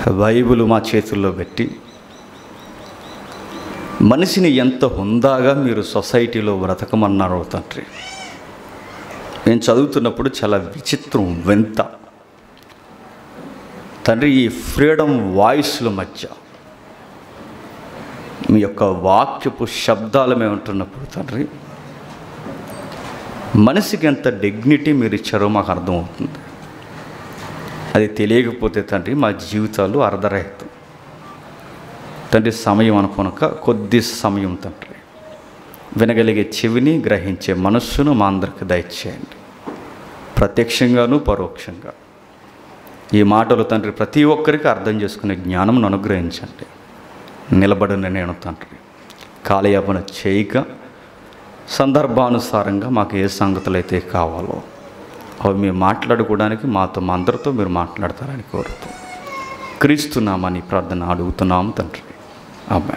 Bible మా చేతుల్లో పెట్టి మనిషిని ఎంత హుందాగా మీరు సొసైటీలో బ్రతకమన్నారు తండ్రి నేను చదువుతున్నప్పుడు చాలా విచిత్రం వింత తండ్రి ఈ ఫ్రీడమ్ వాయిస్ల మధ్య మీ యొక్క వాక్యపు శబ్దాలు మేము ఉంటున్నప్పుడు తండ్రి మనిషికి ఎంత డిగ్నిటీ మీరు ఇచ్చారో మాకు అర్థమవుతుంది అది తెలియకపోతే తండ్రి మా జీవితాలు అర్ధరహితం తండ్రి సమయం అనుకొనక కొద్ది సమయం తండ్రి వినగలిగే చెవిని గ్రహించే మనస్సును మా అందరికి దయచేయండి ప్రత్యక్షంగాను పరోక్షంగా ఈ మాటలు తండ్రి ప్రతి ఒక్కరికి అర్థం చేసుకునే జ్ఞానం అనుగ్రహించండి నిలబడిన నేను తండ్రి కాలయాపన చేయక సందర్భానుసారంగా మాకు ఏ సంగతులు అయితే కావాలో అవి మేము మాట్లాడుకోవడానికి మాతో మా అందరితో మీరు మాట్లాడతారని కోరుతూ క్రీస్తున్నామని ప్రార్థన అడుగుతున్నాము తండ్రి ఆమె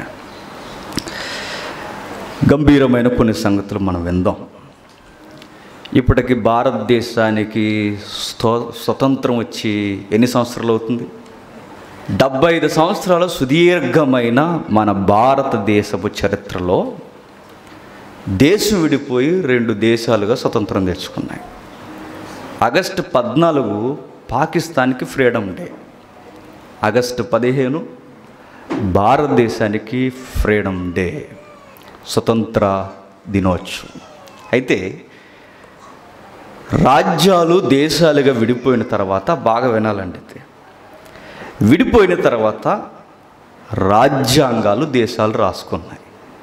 గంభీరమైన కొన్ని సంగతులు మనం విందాం ఇప్పటికి భారతదేశానికి స్తో స్వతంత్రం వచ్చి ఎన్ని సంవత్సరాలు అవుతుంది డెబ్బై ఐదు సంవత్సరాల సుదీర్ఘమైన మన భారతదేశపు చరిత్రలో దేశం విడిపోయి రెండు దేశాలుగా స్వతంత్రం తెచ్చుకున్నాయి ఆగస్టు పద్నాలుగు పాకిస్తాన్కి ఫ్రీడమ్ డే ఆగస్టు పదిహేను భారతదేశానికి ఫ్రీడమ్ డే స్వతంత్ర దినోత్సవం అయితే రాజ్యాలు దేశాలుగా విడిపోయిన తర్వాత బాగా వినాలండి ఇది విడిపోయిన తర్వాత రాజ్యాంగాలు దేశాలు రాసుకున్నాయి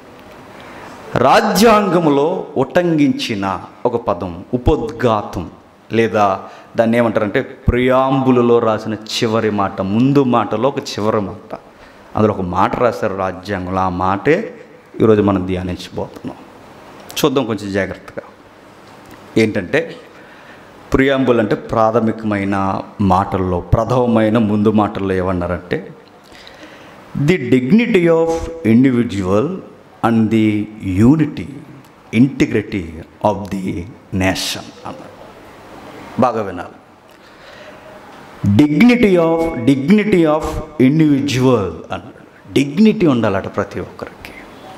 రాజ్యాంగంలో ఉటంగించిన ఒక పదం ఉపోద్ఘాతం లేదా దాన్ని ఏమంటారంటే ప్రియాంబులలో రాసిన చివరి మాట ముందు మాటలో ఒక చివరి మాట అందులో ఒక మాట రాశారు రాజ్యాంగంలో ఆ మాటే ఈరోజు మనం ధ్యానించబోతున్నాం చూద్దాం కొంచెం జాగ్రత్తగా ఏంటంటే ప్రియాంబుల్ అంటే ప్రాథమికమైన మాటల్లో ప్రథమమైన ముందు మాటల్లో ఏమన్నారంటే the dignity of individual and the unity integrity of the nation అన్నారు బాగా వినాలి dignity of dignity of individual అన్నాడు డిగ్నిటీ ఉండాలట ప్రతి ఒక్కరికి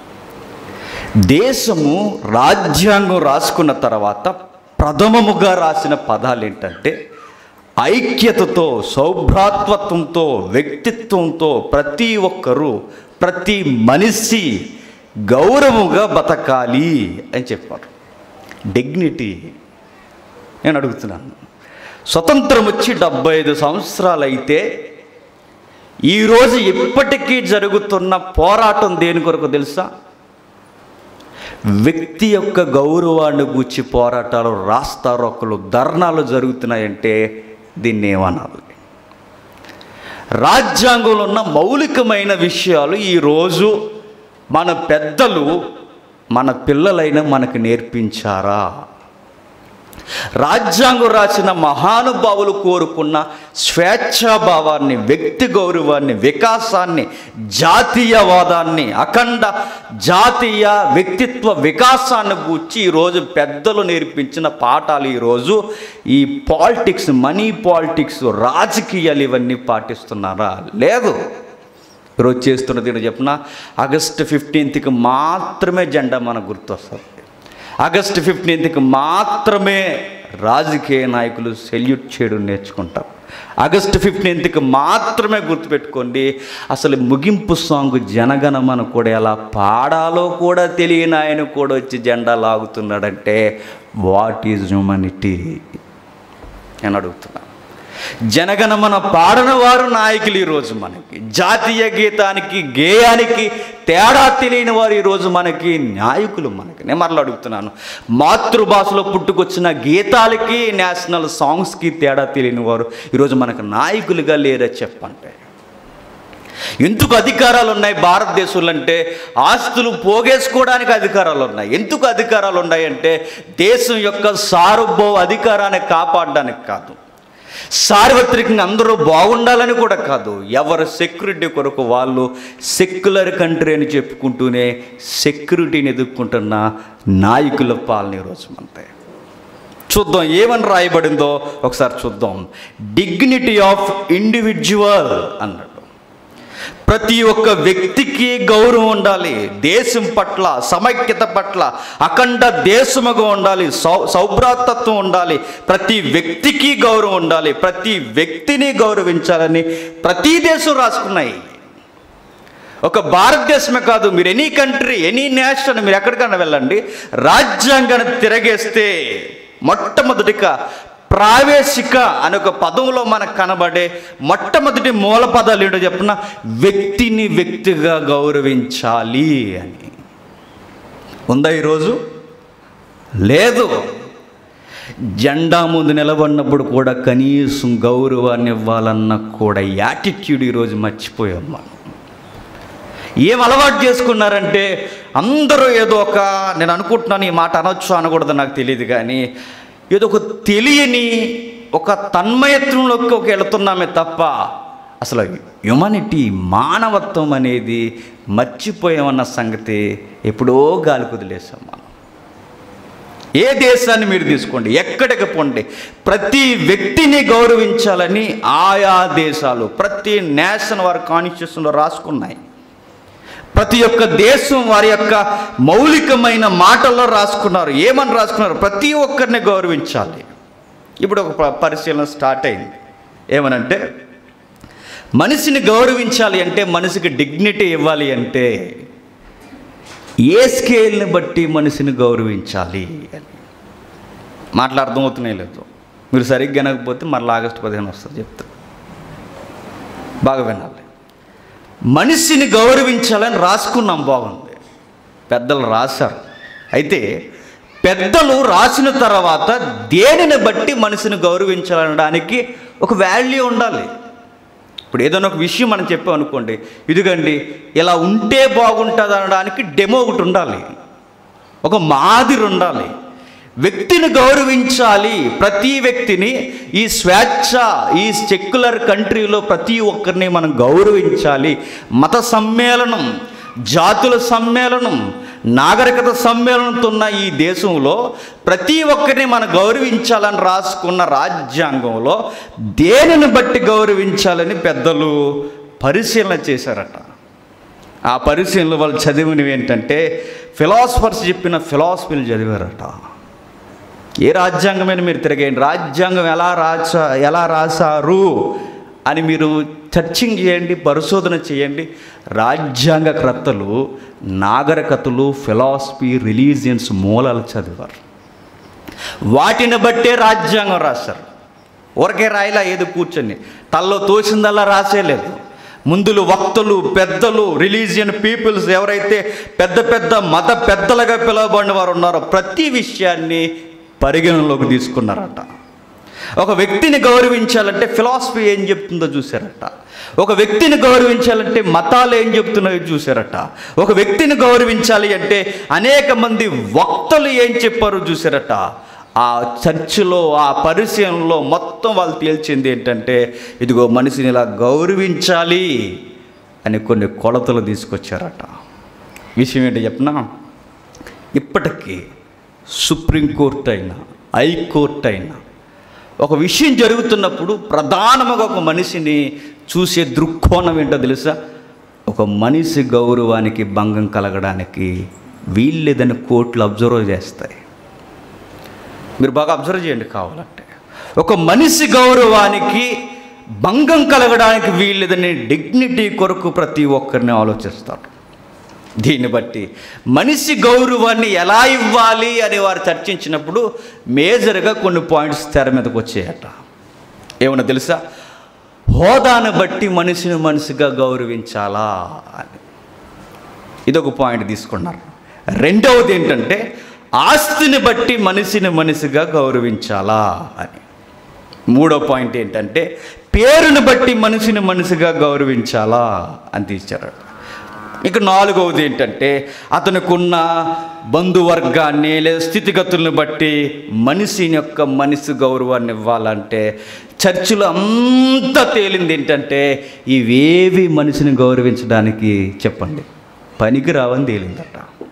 దేశము రాజ్యాంగం రాసుకున్న తర్వాత ప్రథమముగా రాసిన పదాలు ఏంటంటే ఐక్యతతో సౌభ్రాత్వత్వంతో వ్యక్తిత్వంతో ప్రతి ఒక్కరూ ప్రతి మనిషి గౌరవముగా బతకాలి అని చెప్పారు డిగ్నిటీ నేను అడుగుతున్నాను స్వతంత్రం వచ్చి డెబ్బై ఐదు సంవత్సరాలు అయితే ఈరోజు ఇప్పటికీ జరుగుతున్న పోరాటం దేని కొరకు తెలుసా వ్యక్తి యొక్క గౌరవాన్ని గూర్చి పోరాటాలు రాస్తారోకలు ధర్నాలు జరుగుతున్నాయంటే దీన్ని ఏమనాలి రాజ్యాంగంలో ఉన్న మౌలికమైన విషయాలు ఈరోజు మన పెద్దలు మన పిల్లలైన మనకు నేర్పించారా రాజ్యాంగం రాసిన మహానుభావులు కోరుకున్న స్వేచ్ఛాభావాన్ని వ్యక్తి గౌరవాన్ని వికాసాన్ని జాతీయవాదాన్ని అఖండ జాతీయ వ్యక్తిత్వ వికాసాన్ని గూర్చి ఈరోజు పెద్దలు నేర్పించిన పాఠాలు ఈరోజు ఈ పాలిటిక్స్ మనీ పాలిటిక్స్ రాజకీయాలు ఇవన్నీ పాటిస్తున్నారా లేదు ఈరోజు చేస్తున్నది ఏంటో చెప్పిన ఆగస్టు ఫిఫ్టీన్త్కి మాత్రమే జెండా మనకు గుర్తొస్తుంది ఆగస్టు ఫిఫ్టీన్త్కి మాత్రమే రాజకీయ నాయకులు సెల్యూట్ చేయడం నేర్చుకుంటారు ఆగస్టు ఫిఫ్టీన్త్కి మాత్రమే గుర్తుపెట్టుకోండి అసలు ముగింపు సాంగ్ జనగణమన కూడా ఎలా పాడాలో కూడా తెలియని ఆయన కూడా వచ్చి జెండా లాగుతున్నాడంటే వాట్ ఈజ్ హ్యూమనిటీ నేను అడుగుతున్నా జనగణమన పాడని వారు నాయకులు ఈరోజు మనకి జాతీయ గీతానికి గేయానికి తేడా తెలియని వారు ఈరోజు మనకి నాయకులు మనకి నేను మరలా అడుగుతున్నాను మాతృభాషలో పుట్టుకొచ్చిన గీతాలకి నేషనల్ సాంగ్స్కి తేడా తెలియని వారు ఈరోజు మనకు నాయకులుగా లేరా చెప్పంటే ఎందుకు అధికారాలు ఉన్నాయి భారతదేశంలో అంటే ఆస్తులు పోగేసుకోవడానికి అధికారాలు ఉన్నాయి ఎందుకు అధికారాలు ఉన్నాయంటే దేశం యొక్క సార్వభౌమ అధికారాన్ని కాపాడడానికి కాదు సార్వత్రికంగా అందరూ బాగుండాలని కూడా కాదు ఎవరి సెక్యూరిటీ కొరకు వాళ్ళు సెక్యులర్ కంట్రీ అని చెప్పుకుంటూనే సెక్యూరిటీని ఎదుర్కొంటున్న నాయకుల పాలన ఈరోజు మనతే చూద్దాం ఏమని రాయబడిందో ఒకసారి చూద్దాం డిగ్నిటీ ఆఫ్ ఇండివిజువల్ అన్నాడు ప్రతి ఒక్క వ్యక్తికి గౌరవం ఉండాలి దేశం పట్ల సమైక్యత పట్ల అఖండ దేశముగా ఉండాలి సౌ సౌభ్రాతత్వం ఉండాలి ప్రతి వ్యక్తికి గౌరవం ఉండాలి ప్రతి వ్యక్తిని గౌరవించాలని ప్రతి దేశం రాసుకున్నాయి ఒక భారతదేశమే కాదు మీరు ఎనీ కంట్రీ ఎనీ నేషన్ మీరు ఎక్కడికైనా వెళ్ళండి రాజ్యాంగాన్ని తిరగేస్తే మొట్టమొదటిగా ప్రావేశిక అనే ఒక పదంలో మనకు కనబడే మొట్టమొదటి మూల పదాలు ఏంటో చెప్పిన వ్యక్తిని వ్యక్తిగా గౌరవించాలి అని ఉందా ఈరోజు లేదు జెండా ముందు నిలబడినప్పుడు కూడా కనీసం గౌరవాన్ని ఇవ్వాలన్న కూడా యాటిట్యూడ్ ఈరోజు మర్చిపోయాం మనం ఏం అలవాటు చేసుకున్నారంటే అందరూ ఏదో ఒక నేను అనుకుంటున్నాను ఈ మాట అనొచ్చు అనకూడదు నాకు తెలియదు కానీ ఏదో ఒక తెలియని ఒక తన్మయత్వంలోకి ఒక వెళుతున్నామే తప్ప అసలు హ్యుమానిటీ మానవత్వం అనేది మర్చిపోయామన్న సంగతి ఎప్పుడో గాలి కుదిలేసాం మనం ఏ దేశాన్ని మీరు తీసుకోండి ఎక్కడికి పోండి ప్రతి వ్యక్తిని గౌరవించాలని ఆయా దేశాలు ప్రతి నేషన్ వారి కాన్స్టిట్యూషన్లో రాసుకున్నాయి ప్రతి ఒక్క దేశం వారి యొక్క మౌలికమైన మాటల్లో రాసుకున్నారు ఏమని రాసుకున్నారు ప్రతి ఒక్కరిని గౌరవించాలి ఇప్పుడు ఒక ప- పరిశీలన స్టార్ట్ అయింది ఏమనంటే మనిషిని గౌరవించాలి అంటే మనిషికి డిగ్నిటీ ఇవ్వాలి అంటే ఏ స్కేల్ని బట్టి మనిషిని గౌరవించాలి అని మాటలు అర్థమవుతున్నాయి లేదు మీరు సరిగ్గా వినకపోతే మళ్ళీ ఆగస్టు పదిహేను వస్తుంది చెప్తా బాగా వినాలి మనిషిని గౌరవించాలని రాసుకున్నాం బాగుంది పెద్దలు రాశారు అయితే పెద్దలు రాసిన తర్వాత దేనిని బట్టి మనిషిని గౌరవించాలనడానికి ఒక వాల్యూ ఉండాలి ఇప్పుడు ఏదైనా ఒక విషయం మనం చెప్పాం అనుకోండి ఇదిగండి ఇలా ఉంటే బాగుంటుంది అనడానికి డెమో ఒకటి ఉండాలి ఒక మాదిరి ఉండాలి వ్యక్తిని గౌరవించాలి ప్రతి వ్యక్తిని ఈ స్వేచ్ఛ ఈ సెక్యులర్ కంట్రీలో ప్రతి ఒక్కరిని మనం గౌరవించాలి మత సమ్మేళనం జాతుల సమ్మేళనం నాగరికత సమ్మేళనంతో ఉన్న ఈ దేశంలో ప్రతి ఒక్కరిని మనం గౌరవించాలని రాసుకున్న రాజ్యాంగంలో దేనిని బట్టి గౌరవించాలని పెద్దలు పరిశీలన చేశారట ఆ పరిశీలనలో వాళ్ళు చదివినవి ఏంటంటే ఫిలాసఫర్స్ చెప్పిన ఫిలాసఫీలు చదివారట ఏ రాజ్యాంగమైన మీరు తిరగండి రాజ్యాంగం ఎలా రాస ఎలా రాశారు అని మీరు చర్చింగ్ చేయండి పరిశోధన చేయండి రాజ్యాంగకర్తలు నాగరికతలు ఫిలాసఫీ రిలీజియన్స్ మూలాలు చదివారు వాటిని బట్టే రాజ్యాంగం రాశారు ఊరకే రాయిలా ఏదో కూర్చొని తల్లో తోచిందల్లా రాసేలేదు ముందులు వక్తలు పెద్దలు రిలీజియన్ పీపుల్స్ ఎవరైతే పెద్ద పెద్ద మత పెద్దలుగా పిలువబడిన వారు ఉన్నారో ప్రతి విషయాన్ని పరిగణనలోకి తీసుకున్నారట ఒక వ్యక్తిని గౌరవించాలంటే ఫిలాసఫీ ఏం చెప్తుందో చూశారట ఒక వ్యక్తిని గౌరవించాలంటే మతాలు ఏం చెప్తున్నాయో చూశారట ఒక వ్యక్తిని గౌరవించాలి అంటే అనేక మంది వక్తలు ఏం చెప్పారో చూశారట ఆ చర్చిలో ఆ పరిచయంలో మొత్తం వాళ్ళు తేల్చింది ఏంటంటే ఇదిగో మనిషిని ఇలా గౌరవించాలి అని కొన్ని కొలతలు తీసుకొచ్చారట విషయం ఏంటో చెప్పనా ఇప్పటికీ సుప్రీంకోర్టు అయినా హైకోర్టు అయినా ఒక విషయం జరుగుతున్నప్పుడు ప్రధానముగా ఒక మనిషిని చూసే దృక్కోణం ఏంటో తెలుసా ఒక మనిషి గౌరవానికి భంగం కలగడానికి వీళ్ళేదని కోర్టులు అబ్జర్వ్ చేస్తాయి మీరు బాగా అబ్జర్వ్ చేయండి కావాలంటే ఒక మనిషి గౌరవానికి భంగం కలగడానికి వీళ్ళదని డిగ్నిటీ కొరకు ప్రతి ఒక్కరిని ఆలోచిస్తారు దీన్ని బట్టి మనిషి గౌరవాన్ని ఎలా ఇవ్వాలి అని వారు చర్చించినప్పుడు మేజర్గా కొన్ని పాయింట్స్ తెర మీదకి వచ్చాయట ఏమన్నా తెలుసా హోదాను బట్టి మనిషిని మనిషిగా గౌరవించాలా అని ఇదొక పాయింట్ తీసుకున్నారు రెండవది ఏంటంటే ఆస్తిని బట్టి మనిషిని మనిషిగా గౌరవించాలా అని మూడో పాయింట్ ఏంటంటే పేరుని బట్టి మనిషిని మనిషిగా గౌరవించాలా అని తీశారు ఇక నాలుగవది ఏంటంటే అతనికున్న బంధువర్గాన్ని లేదా స్థితిగతుల్ని బట్టి మనిషిని యొక్క మనిషి గౌరవాన్ని ఇవ్వాలంటే చర్చిలో అంతా తేలింది ఏంటంటే ఇవేవి మనిషిని గౌరవించడానికి చెప్పండి పనికి రావని తేలిందట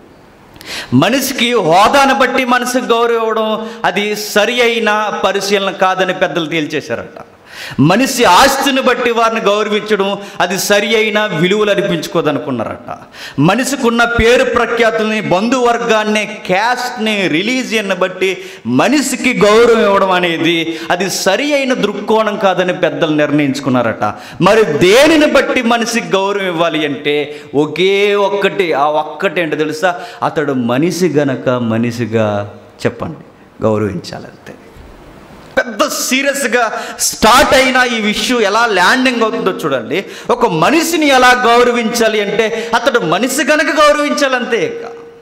మనిషికి హోదాను బట్టి మనసుకు గౌరవం ఇవ్వడం అది సరి అయిన పరిశీలన కాదని పెద్దలు తేల్చేశారట మనిషి ఆస్తిని బట్టి వారిని గౌరవించడం అది సరి అయిన విలువలు అనిపించుకోదనుకున్నారట మనిషికున్న పేరు ప్రఖ్యాతుల్ని బంధువర్గాన్ని క్యాస్ట్ని రిలీజియన్ని బట్టి మనిషికి గౌరవం ఇవ్వడం అనేది అది సరి అయిన దృక్కోణం కాదని పెద్దలు నిర్ణయించుకున్నారట మరి దేనిని బట్టి మనిషికి గౌరవం ఇవ్వాలి అంటే ఒకే ఒక్కటి ఆ ఒక్కటి ఏంటో తెలుసా అతడు మనిషి గనక మనిషిగా చెప్పండి గౌరవించాలంతే పెద్ద సీరియస్గా స్టార్ట్ అయిన ఈ విషయం ఎలా ల్యాండింగ్ అవుతుందో చూడండి ఒక మనిషిని ఎలా గౌరవించాలి అంటే అతడు మనిషి కనుక గౌరవించాలి అంతే ఇక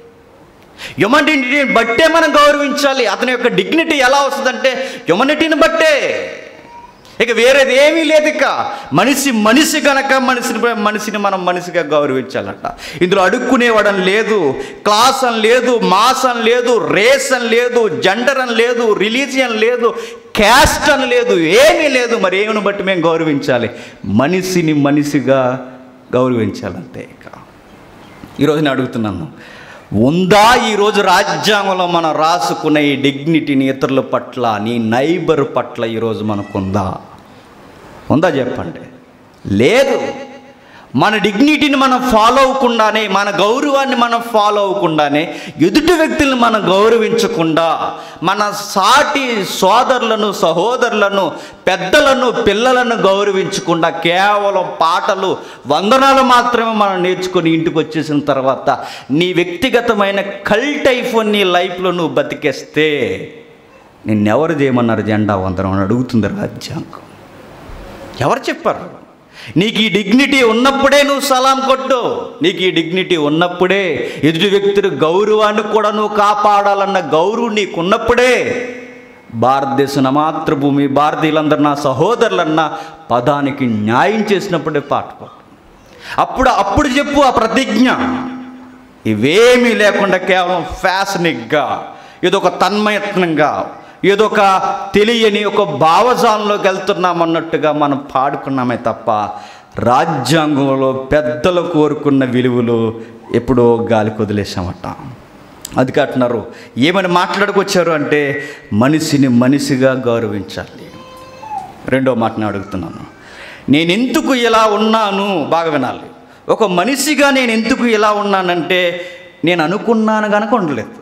హ్యుమానిటీని బట్టే మనం గౌరవించాలి అతని యొక్క డిగ్నిటీ ఎలా వస్తుందంటే హ్యుమానిటీని బట్టే ఇక వేరేది ఏమీ లేదు ఇక మనిషి మనిషి గనక మనిషిని మనిషిని మనం మనిషిగా గౌరవించాలంట ఇందులో అడుక్కునేవాడని లేదు క్లాస్ అని లేదు మాస్ అని లేదు రేస్ అని లేదు జెండర్ అని లేదు రిలీజియన్ లేదు క్యాస్ట్ అని లేదు ఏమీ లేదు మరి ఏమిని బట్టి మేము గౌరవించాలి మనిషిని మనిషిగా గౌరవించాలంతే ఇక ఈరోజు నేను అడుగుతున్నాను ఉందా ఈరోజు రాజ్యాంగంలో మనం రాసుకున్న ఈ డిగ్నిటీని ఇతరుల పట్ల నీ నైబర్ పట్ల ఈరోజు మనకుందా ఉందా చెప్పండి లేదు మన డిగ్నిటీని మనం ఫాలో అవ్వకుండానే మన గౌరవాన్ని మనం ఫాలో అవ్వకుండానే ఎదుటి వ్యక్తులను మనం గౌరవించకుండా మన సాటి సోదరులను సహోదరులను పెద్దలను పిల్లలను గౌరవించకుండా కేవలం పాటలు వందనాలు మాత్రమే మనం నేర్చుకొని ఇంటికి వచ్చేసిన తర్వాత నీ వ్యక్తిగతమైన కల్ట్ ఐఫోన్ నీ లైఫ్లో నువ్వు బతికేస్తే నిన్నెవరు చేయమన్నారు జెండా వందనం అని అడుగుతుంది రాజ్యాంగం ఎవరు చెప్పారు నీకు ఈ డిగ్నిటీ ఉన్నప్పుడే నువ్వు సలాం కొట్టు నీకు ఈ డిగ్నిటీ ఉన్నప్పుడే ఎదుటి వ్యక్తుల గౌరవాన్ని కూడా నువ్వు కాపాడాలన్న గౌరవం నీకు ఉన్నప్పుడే భారతదేశం నా మాతృభూమి భారతీయులందరూ నా సహోదరులన్న పదానికి న్యాయం చేసినప్పుడే పాట పాడు అప్పుడు అప్పుడు చెప్పు ఆ ప్రతిజ్ఞ ఇవేమీ లేకుండా కేవలం ఫ్యాషనిక్గా ఇదొక తన్మయత్నంగా ఏదొక తెలియని ఒక భావజాలంలోకి వెళ్తున్నామన్నట్టుగా మనం పాడుకున్నామే తప్ప రాజ్యాంగంలో పెద్దలు కోరుకున్న విలువలు ఎప్పుడో గాలికి వదిలేసామట అది అంటున్నారు ఏమని మాట్లాడుకొచ్చారు అంటే మనిషిని మనిషిగా గౌరవించాలి రెండో మాట నేను అడుగుతున్నాను నేను ఎందుకు ఇలా ఉన్నాను బాగా వినాలి ఒక మనిషిగా నేను ఎందుకు ఇలా ఉన్నానంటే నేను అనుకున్నాను కనుక ఉండలేదు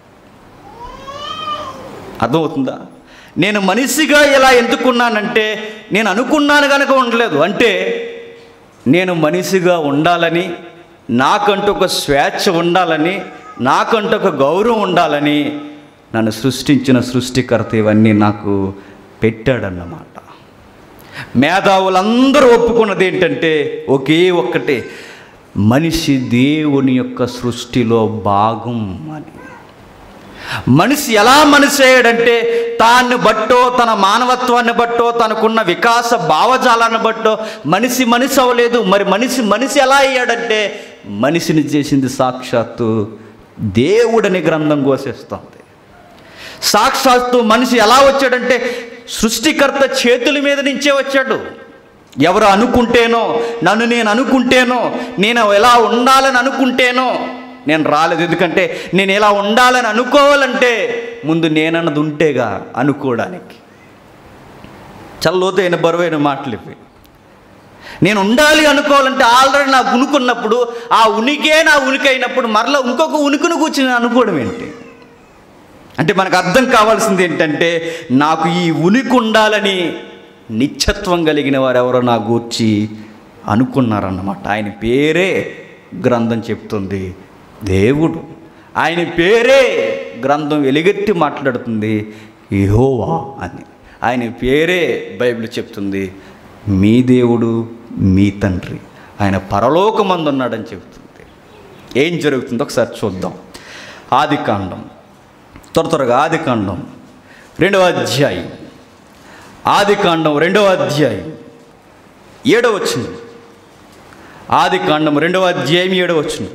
అర్థమవుతుందా నేను మనిషిగా ఇలా ఎందుకున్నానంటే నేను అనుకున్నాను కనుక ఉండలేదు అంటే నేను మనిషిగా ఉండాలని నాకంటూ ఒక స్వేచ్ఛ ఉండాలని నాకంటూ ఒక గౌరవం ఉండాలని నన్ను సృష్టించిన సృష్టికర్త ఇవన్నీ నాకు పెట్టాడన్నమాట మేధావులందరూ ఒప్పుకున్నది ఏంటంటే ఒకే ఒక్కటే మనిషి దేవుని యొక్క సృష్టిలో భాగం అని మనిషి ఎలా మనిషి అయ్యాడంటే తాన్ని బట్టో తన మానవత్వాన్ని బట్టో తనకున్న వికాస భావజాలాన్ని బట్టో మనిషి మనిషి అవ్వలేదు మరి మనిషి మనిషి ఎలా అయ్యాడంటే మనిషిని చేసింది సాక్షాత్తు దేవుడని గ్రంథం ఘోషిస్తుంది సాక్షాత్తు మనిషి ఎలా వచ్చాడంటే సృష్టికర్త చేతుల మీద నుంచే వచ్చాడు ఎవరు అనుకుంటేనో నన్ను నేను అనుకుంటేనో నేను ఎలా ఉండాలని అనుకుంటేనో నేను రాలేదు ఎందుకంటే నేను ఎలా ఉండాలని అనుకోవాలంటే ముందు నేనన్నది ఉంటేగా అనుకోవడానికి చాలా లోతైన బరువైన మాటలు ఇవి నేను ఉండాలి అనుకోవాలంటే ఆల్రెడీ నాకు ఉనుకున్నప్పుడు ఆ ఉనికే నా ఉనికి అయినప్పుడు మరలా ఇంకొక ఉనికిని కూర్చుని అనుకోవడం ఏంటి అంటే మనకు అర్థం కావాల్సింది ఏంటంటే నాకు ఈ ఉనికి ఉండాలని నిత్యత్వం కలిగిన వారు ఎవరో నా గూర్చి అనుకున్నారన్నమాట ఆయన పేరే గ్రంథం చెప్తుంది దేవుడు ఆయన పేరే గ్రంథం వెలుగెత్తి మాట్లాడుతుంది యెహోవా అని ఆయన పేరే బైబిల్ చెప్తుంది మీ దేవుడు మీ తండ్రి ఆయన పరలోకమందు ఉన్నాడని చెబుతుంది ఏం జరుగుతుందో ఒకసారి చూద్దాం ఆది కాండం త్వర త్వరగా ఆది కాండం రెండవ అధ్యాయం ఆది కాండం రెండవ అధ్యాయం ఏడవ వచ్చింది ఆది కాండం రెండవ అధ్యాయం ఏడవ వచ్చింది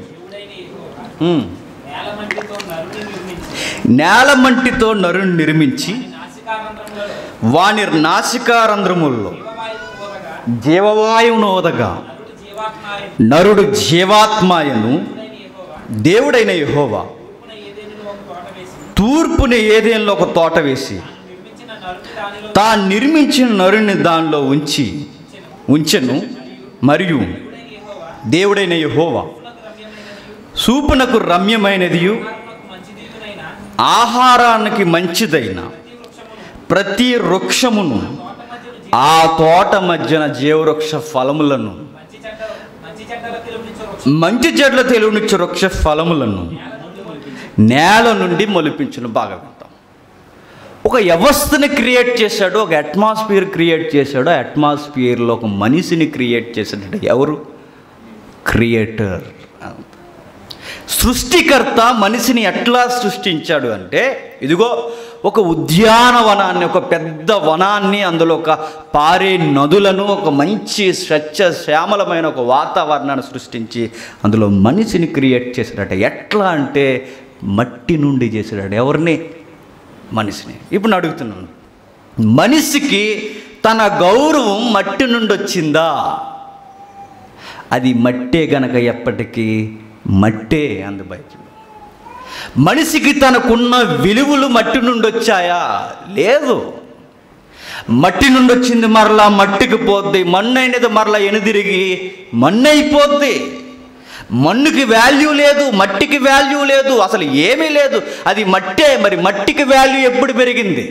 నేలమంటితో నరుని నిర్మించి నేల మంటితో నరుని నిర్మించి నాసికారంధ్రములలో వాని నాసికారంధ్రముల్లో జీవవాయువు జీవవాయువును ఊదగా ఓదగా నరుడు నరుడు జీవాత్మాయను జీవాత్మాయను దేవుడైన యెహోవా తూర్పున ఏదేనిలో ఒక తోట వేసి తూర్పున ఏదేంలో ఒక తోట వేసి నిర్మించిన నరుని దానిలో తాను నిర్మించిన నరుని దానిలో ఉంచి ఉంచెను మరియు దేవుడైన యెహోవా సూపునకు రమ్యమైనదియు ఆహారమునకు మంచిదియునైన ఆహారానికి మంచిదైన ప్రతి వృక్షమును ఆ తోట మధ్యన జీవవృక్ష ఫలములను మంచి చెడ్డ మంచి చెడ్డల తెలుగునిచ్చే వృక్షం మంచి చెట్ల తెలుగునిచ్చు వృక్ష ఫలములను నేల నుండి మొలిపించును బాగా వింటాం ఒక వ్యవస్థని క్రియేట్ చేశాడు ఒక అట్మాస్ఫియర్ క్రియేట్ చేశాడు ఆ అట్మాస్ఫియర్లో ఒక మనిషిని క్రియేట్ చేశాడు ఎవరు క్రియేటర్ సృష్టికర్త మనిషిని ఎట్లా సృష్టించాడు అంటే ఇదిగో ఒక ఉద్యానవనాన్ని ఒక పెద్ద వనాన్ని అందులో ఒక పారే నదులను ఒక మంచి స్వచ్ఛ శ్యామలమైన ఒక వాతావరణాన్ని సృష్టించి అందులో మనిషిని క్రియేట్ చేశాడట ఎట్లా అంటే మట్టి నుండి చేశాడట ఎవరిని మనిషిని ఇప్పుడు నేను అడుగుతున్నాను మనిషికి తన గౌరవం మట్టి నుండి వచ్చిందా అది మట్టే గనక ఎప్పటికీ మట్టే అందు బైబిల్ మనిషికి తనకున్న విలువలు మట్టి నుండి వచ్చాయా లేదు మట్టి నుండి వచ్చింది మరలా మట్టికి పోద్ది మన్ను అయినది మరలా ఎనుదిరిగి మన్ను అయిపోద్ది మన్నుకి వాల్యూ లేదు మట్టికి వాల్యూ లేదు అసలు ఏమీ లేదు అది మట్టే మరి మట్టికి వాల్యూ ఎప్పుడు పెరిగింది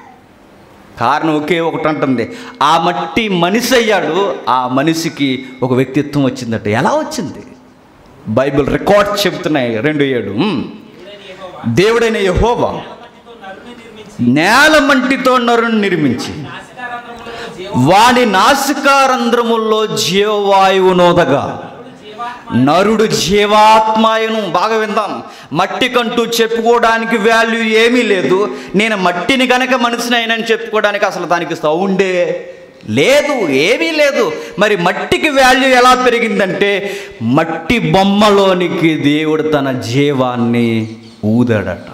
కారణం ఒకే ఒకటి అంటుంది ఆ మట్టి మనిషి అయ్యాడు ఆ మనిషికి ఒక వ్యక్తిత్వం వచ్చిందట ఎలా వచ్చింది బైబిల్ రికార్డ్ చెప్తున్నాయి రెండు ఏడు ఉమ్. దేవుడైన యహోవా మట్టితో నరుని నిర్మించి నేల మంటితో నరుని నిర్మించి నాసికారంధ్రములలో జీవ వాని నాసికారంధ్రముల్లో జీవవాయువు నోదగా జీవాత్మ నరుడు జీవాత్మాయను బాగా విందాం మట్టి కంటూ చెప్పుకోవడానికి వాల్యూ ఏమీ లేదు నేను మట్టిని కనుక మనిషిని అయినని చెప్పుకోవడానికి అసలు దానికి సౌండే లేదు ఏమీ లేదు మరి మట్టికి వాల్యూ ఎలా పెరిగిందంటే మట్టి బొమ్మలోనికి దేవుడు తన జీవాన్ని ఊదాడట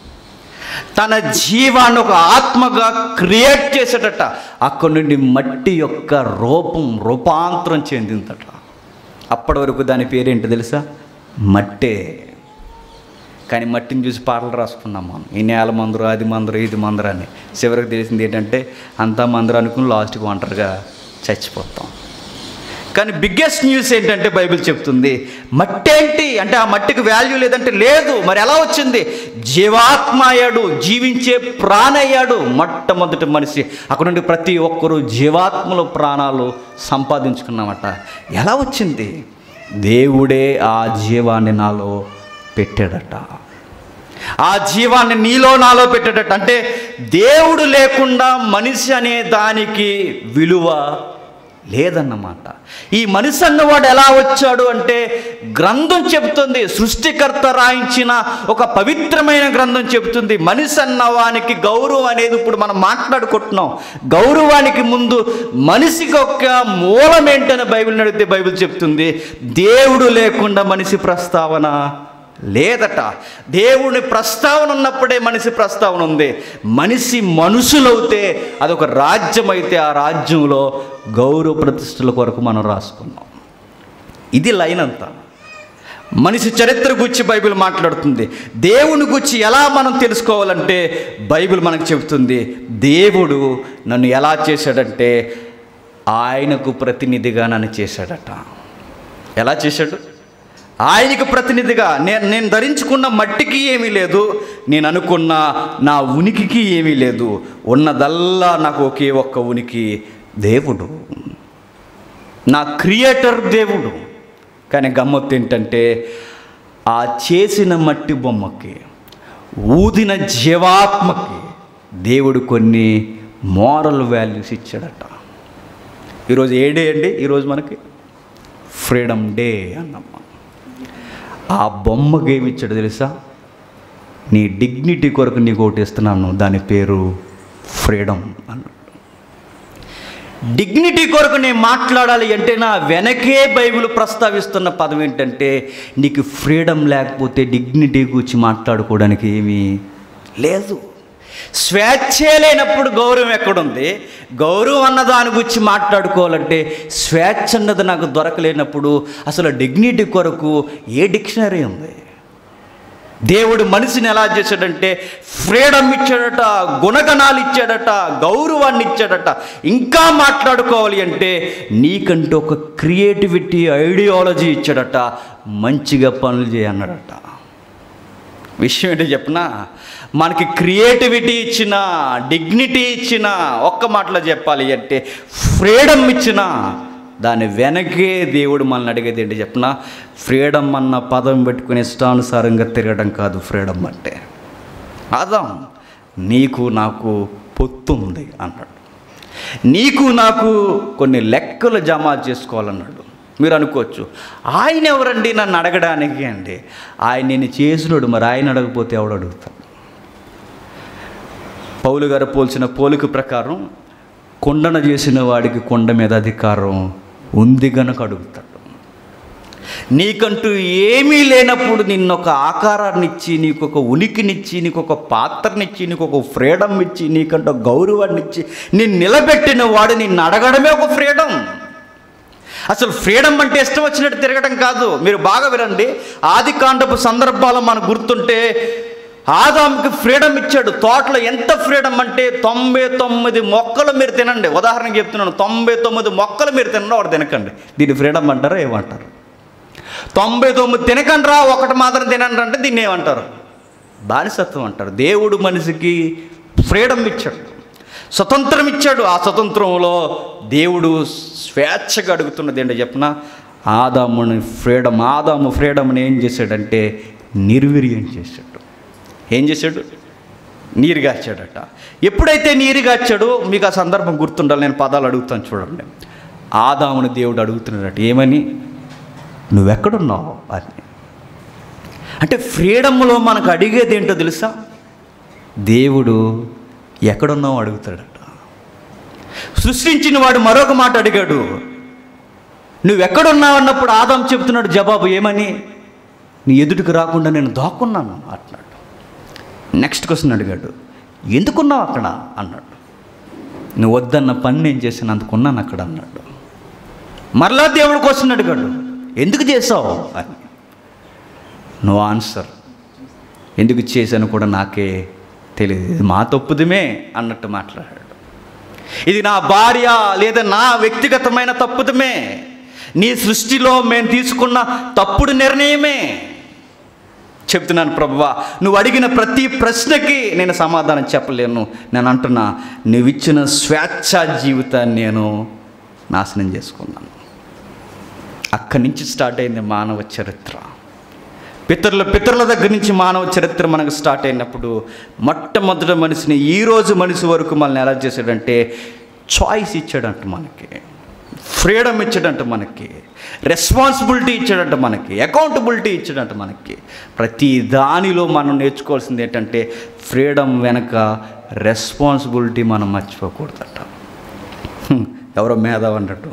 తన జీవాన్ని ఒక ఆత్మగా క్రియేట్ చేసేటట అక్కడి నుండి మట్టి యొక్క రూపం రూపాంతరం చెందిందట అప్పటి వరకు దాని పేరేంటి తెలుసా మట్టే కానీ మట్టిని చూసి పాటలు రాసుకున్నాం మనం ఈ నేల మందురు అది మందురు ఇది మందురు అని చివరికి తెలిసింది ఏంటంటే అంతా మందురు అనుకుని లాస్ట్కి ఒంటరిగా చచ్చిపోతాం కానీ బిగ్గెస్ట్ న్యూస్ ఏంటంటే బైబిల్ చెప్తుంది మట్టి ఏంటి అంటే ఆ మట్టికి వాల్యూ లేదంటే లేదు మరి ఎలా వచ్చింది జీవాత్మ అయ్యాడు జీవించే ప్రాణయ్యాడు మొట్టమొదటి మనిషి అక్కడ నుండి ప్రతి ఒక్కరూ జీవాత్మలు ప్రాణాలు సంపాదించుకున్నామట ఎలా వచ్చింది దేవుడే ఆ జీవాన్ని నాలో పెట్టాడట ఆ జీవాన్ని నీలో నాలో పెట్టాడట అంటే దేవుడు లేకుండా మనిషి అనే దానికి విలువ లేదన్నమాట ఈ మనిషి అన్నవాడు ఎలా వచ్చాడు అంటే గ్రంథం చెబుతుంది సృష్టికర్త రాయించిన ఒక పవిత్రమైన గ్రంథం చెబుతుంది మనిషి అన్నవానికి గౌరవం అనేది ఇప్పుడు మనం మాట్లాడుకుంటున్నాం గౌరవానికి ముందు మనిషికి ఒక మూలం ఏంటని బైబిల్ అడిగితే బైబిల్ చెప్తుంది దేవుడు లేకుండా మనిషి ప్రస్తావన లేదట దేవుని ప్రస్తావన ఉన్నప్పుడే మనిషి ప్రస్తావన ఉంది మనిషి మనుషులవుతే అదొక రాజ్యం అయితే ఆ రాజ్యంలో గౌరవ ప్రతిష్టల కొరకు మనం రాసుకున్నాం ఇది లైన్ అంతా మనిషి చరిత్ర గురించి బైబిల్ మాట్లాడుతుంది దేవుని గురించి ఎలా మనం తెలుసుకోవాలంటే బైబిల్ మనకు చెబుతుంది దేవుడు నన్ను ఎలా చేశాడంటే ఆయనకు ప్రతినిధిగా నన్ను చేశాడట ఎలా చేశాడు ఆయనకు ప్రతినిధిగా నేను నేను ధరించుకున్న మట్టికి ఏమీ లేదు నేను అనుకున్న నా ఉనికికి ఏమీ లేదు ఉన్నదల్లా నాకు ఒకే ఒక్క ఉనికి దేవుడు నా క్రియేటర్ దేవుడు కానీ గమ్మత్తు ఏంటంటే ఆ చేసిన మట్టి బొమ్మకి ఊదిన జీవాత్మకి దేవుడు కొన్ని మోరల్ వాల్యూస్ ఇచ్చాడట ఈరోజు ఏ డే అండి ఈరోజు మనకి ఫ్రీడమ్ డే అన్నమ్మ ఆ బొమ్మకి ఏమి ఇచ్చాడు తెలుసా నీ డిగ్నిటీ కొరకు నీకు ఒకటి ఇస్తున్నాను దాని పేరు ఫ్రీడమ్ అన్నాడు డిగ్నిటీ కొరకు నేను మాట్లాడాలి అంటే నా వెనకే బైబిల్ ప్రస్తావిస్తున్న పదం ఏంటంటే నీకు ఫ్రీడమ్ లేకపోతే డిగ్నిటీ గురించి మాట్లాడుకోవడానికి ఏమీ లేదు స్వేచ్ఛే లేనప్పుడు గౌరవం ఎక్కడుంది గౌరవం అన్న దాని గురించి మాట్లాడుకోవాలంటే స్వేచ్ఛ అన్నది నాకు దొరకలేనప్పుడు అసలు డిగ్నిటీ కొరకు ఏ డిక్షనరీ ఉంది దేవుడు మనిషిని ఎలా చేశాడంటే ఫ్రీడమ్ ఇచ్చాడట గుణగణాలు ఇచ్చాడట గౌరవాన్ని ఇచ్చాడట ఇంకా మాట్లాడుకోవాలి అంటే నీకంటూ ఒక క్రియేటివిటీ ఐడియాలజీ ఇచ్చాడట మంచిగా పనులు చేయన్నాడట విషయం ఏంటో చెప్పనా మనకి క్రియేటివిటీ ఇచ్చిన డిగ్నిటీ ఇచ్చిన ఒక్క మాటలో చెప్పాలి అంటే ఫ్రీడమ్ ఇచ్చిన దాని వెనకే దేవుడు మనల్ని అడిగేది ఏంటి చెప్పనా ఫ్రీడమ్ అన్న పదం పెట్టుకుని ఇష్టానుసారంగా తిరగడం కాదు ఫ్రీడమ్ అంటే ఆదాం నీకు నాకు పొత్తు ఉంది అన్నాడు నీకు నాకు కొన్ని లెక్కలు జమ చేసుకోవాలన్నాడు మీరు అనుకోవచ్చు ఆయన ఎవరండి నన్ను అడగడానికి అండి ఆయన నేను చేసినోడు మరి ఆయన అడగపోతే ఎవడు అడుగుతాడు పౌలు గారు పోల్చిన పోలిక ప్రకారం కొండన చేసిన వాడికి కొండ మీద అధికారం ఉంది గనక అడుగుతాడు నీకంటూ ఏమీ లేనప్పుడు నిన్ను ఒక ఆకారాన్ని ఇచ్చి నీకు ఒక ఉనికినిచ్చి నీకు ఒక పాత్రనిచ్చి నీకు ఒక ఫ్రీడమ్ ఇచ్చి నీకంటూ ఒక గౌరవాన్ని ఇచ్చి నేను నిలబెట్టిన వాడు నిన్ను అడగడమే ఒక ఫ్రీడమ్ అసలు ఫ్రీడమ్ అంటే ఇష్టం వచ్చినట్టు తిరగడం కాదు మీరు బాగా వినండి ఆది కాండపు సందర్భాలు మనకు గుర్తుంటే ఆదాంకి ఫ్రీడమ్ ఇచ్చాడు తోటలో ఎంత ఫ్రీడమ్ అంటే తొంభై తొమ్మిది మొక్కలు మీరు తినండి ఉదాహరణకి చెప్తున్నాను తొంభై తొమ్మిది మొక్కలు మీరు తినండి ఒకటి తినకండి దీన్ని ఫ్రీడమ్ అంటారా ఏమంటారు తొంభై తొమ్మిది తినకండి రా ఒకటి మాత్రం తినండి అంటే దీన్ని ఏమంటారు బానిసత్వం అంటారు దేవుడు మనిషికి ఫ్రీడమ్ ఇచ్చాడు స్వతంత్రం ఇచ్చాడు ఆ స్వతంత్రంలో దేవుడు స్వేచ్ఛగా అడుగుతున్నది ఏంటో చెప్పిన ఆదాముని ఫ్రీడమ్ ఆదాము ఫ్రీడమ్ని ఏం చేశాడంటే నిర్వీర్యం చేశాడు ఏం చేశాడు నీరు గాచాడట ఎప్పుడైతే నీరు గాచాడో మీకు ఆ సందర్భం గుర్తుండాలి నేను పదాలు అడుగుతాను చూడండి ఆదాముని దేవుడు అడుగుతున్నాడట ఏమని నువ్వెక్కడున్నావు అని అంటే ఫ్రీడమ్లో మనకు అడిగేది ఏంటో తెలుసా దేవుడు ఎక్కడున్నావు అడుగుతాడట సృష్టించిన వాడు మరొక మాట అడిగాడు నువ్వెక్కడున్నావు అన్నప్పుడు ఆదాం చెప్తున్నాడు జవాబు ఏమని నీ ఎదుటికి రాకుండా నేను దాక్కున్నాను అన్నాడు నెక్స్ట్ క్వశ్చన్ అడిగాడు ఎందుకున్నావు అక్కడ అన్నాడు నువ్వు వద్దన్న పని నేను చేశాను అందుకున్నాను అక్కడ అన్నాడు మరలా దేవుడు క్వశ్చన్ అడిగాడు ఎందుకు చేసావు అని నో ఆన్సర్ ఎందుకు చేశాను కూడా నాకే తెలియదు ఇది మా తప్పుదమే అన్నట్టు మాట్లాడాడు ఇది నా భార్య లేదా నా వ్యక్తిగతమైన తప్పుదమే నీ సృష్టిలో మేము తీసుకున్న తప్పుడు నిర్ణయమే చెప్తున్నాను ప్రభువా నువ్వు అడిగిన ప్రతి ప్రశ్నకి నేను సమాధానం చెప్పలేను నేను అంటున్నా నువ్వు ఇచ్చిన స్వేచ్ఛ జీవితాన్ని నేను నాశనం చేసుకున్నాను అక్కడి నుంచి స్టార్ట్ అయింది మానవ చరిత్ర పితరుల పితరుల దగ్గర నుంచి మానవ చరిత్ర మనకు స్టార్ట్ అయినప్పుడు మొట్టమొదటి మనిషిని ఈరోజు మనిషి వరకు మనల్ని ఎలా చేశాడంటే చాయిస్ ఇచ్చాడంట మనకి ఫ్రీడమ్ ఇచ్చాడంట మనకి రెస్పాన్సిబిలిటీ ఇచ్చాడంట మనకి అకౌంటబిలిటీ ఇచ్చాడంట మనకి ప్రతి దానిలో మనం నేర్చుకోవాల్సింది ఏంటంటే ఫ్రీడమ్ వెనక రెస్పాన్సిబిలిటీ మనం మర్చిపోకూడదట హ్మ్, ఎవరో మేధావి అన్నట్టు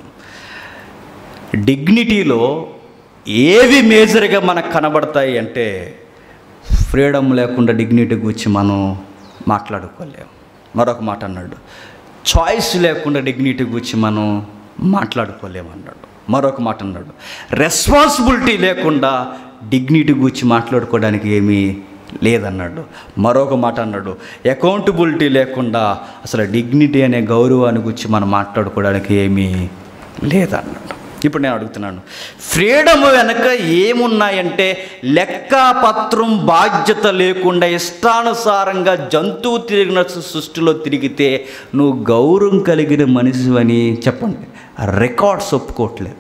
డిగ్నిటీలో ఏవి మేజర్గా మనకు కనబడతాయి అంటే ఫ్రీడమ్ లేకుండా డిగ్నిటీ గురించి మనం మాట్లాడుకోలేము మరొక మాట అన్నాడు చాయిస్ లేకుండా డిగ్నిటీ గురించి మనం మాట్లాడుకోలేము అన్నాడు మరొక మాట అన్నాడు రెస్పాన్సిబిలిటీ లేకుండా డిగ్నిటీ గురించి మాట్లాడుకోవడానికి ఏమీ లేదన్నాడు మరొక మాట అన్నాడు అకౌంటబిలిటీ లేకుండా అసలు డిగ్నిటీ అనే గౌరవాన్ని గురించి మనం మాట్లాడుకోవడానికి ఏమీ లేదన్నాడు ఇప్పుడు నేను అడుగుతున్నాను ఫ్రీడమ్ వెనక ఏమున్నాయంటే లెక్కపత్రం బాధ్యత లేకుండా ఇష్టానుసారంగా జంతువు తిరిగిన సృష్టిలో తిరిగితే నువ్వు గౌరవం కలిగిన మనిషివని చెప్పండి రికార్డ్స్ ఒప్పుకోవట్లేదు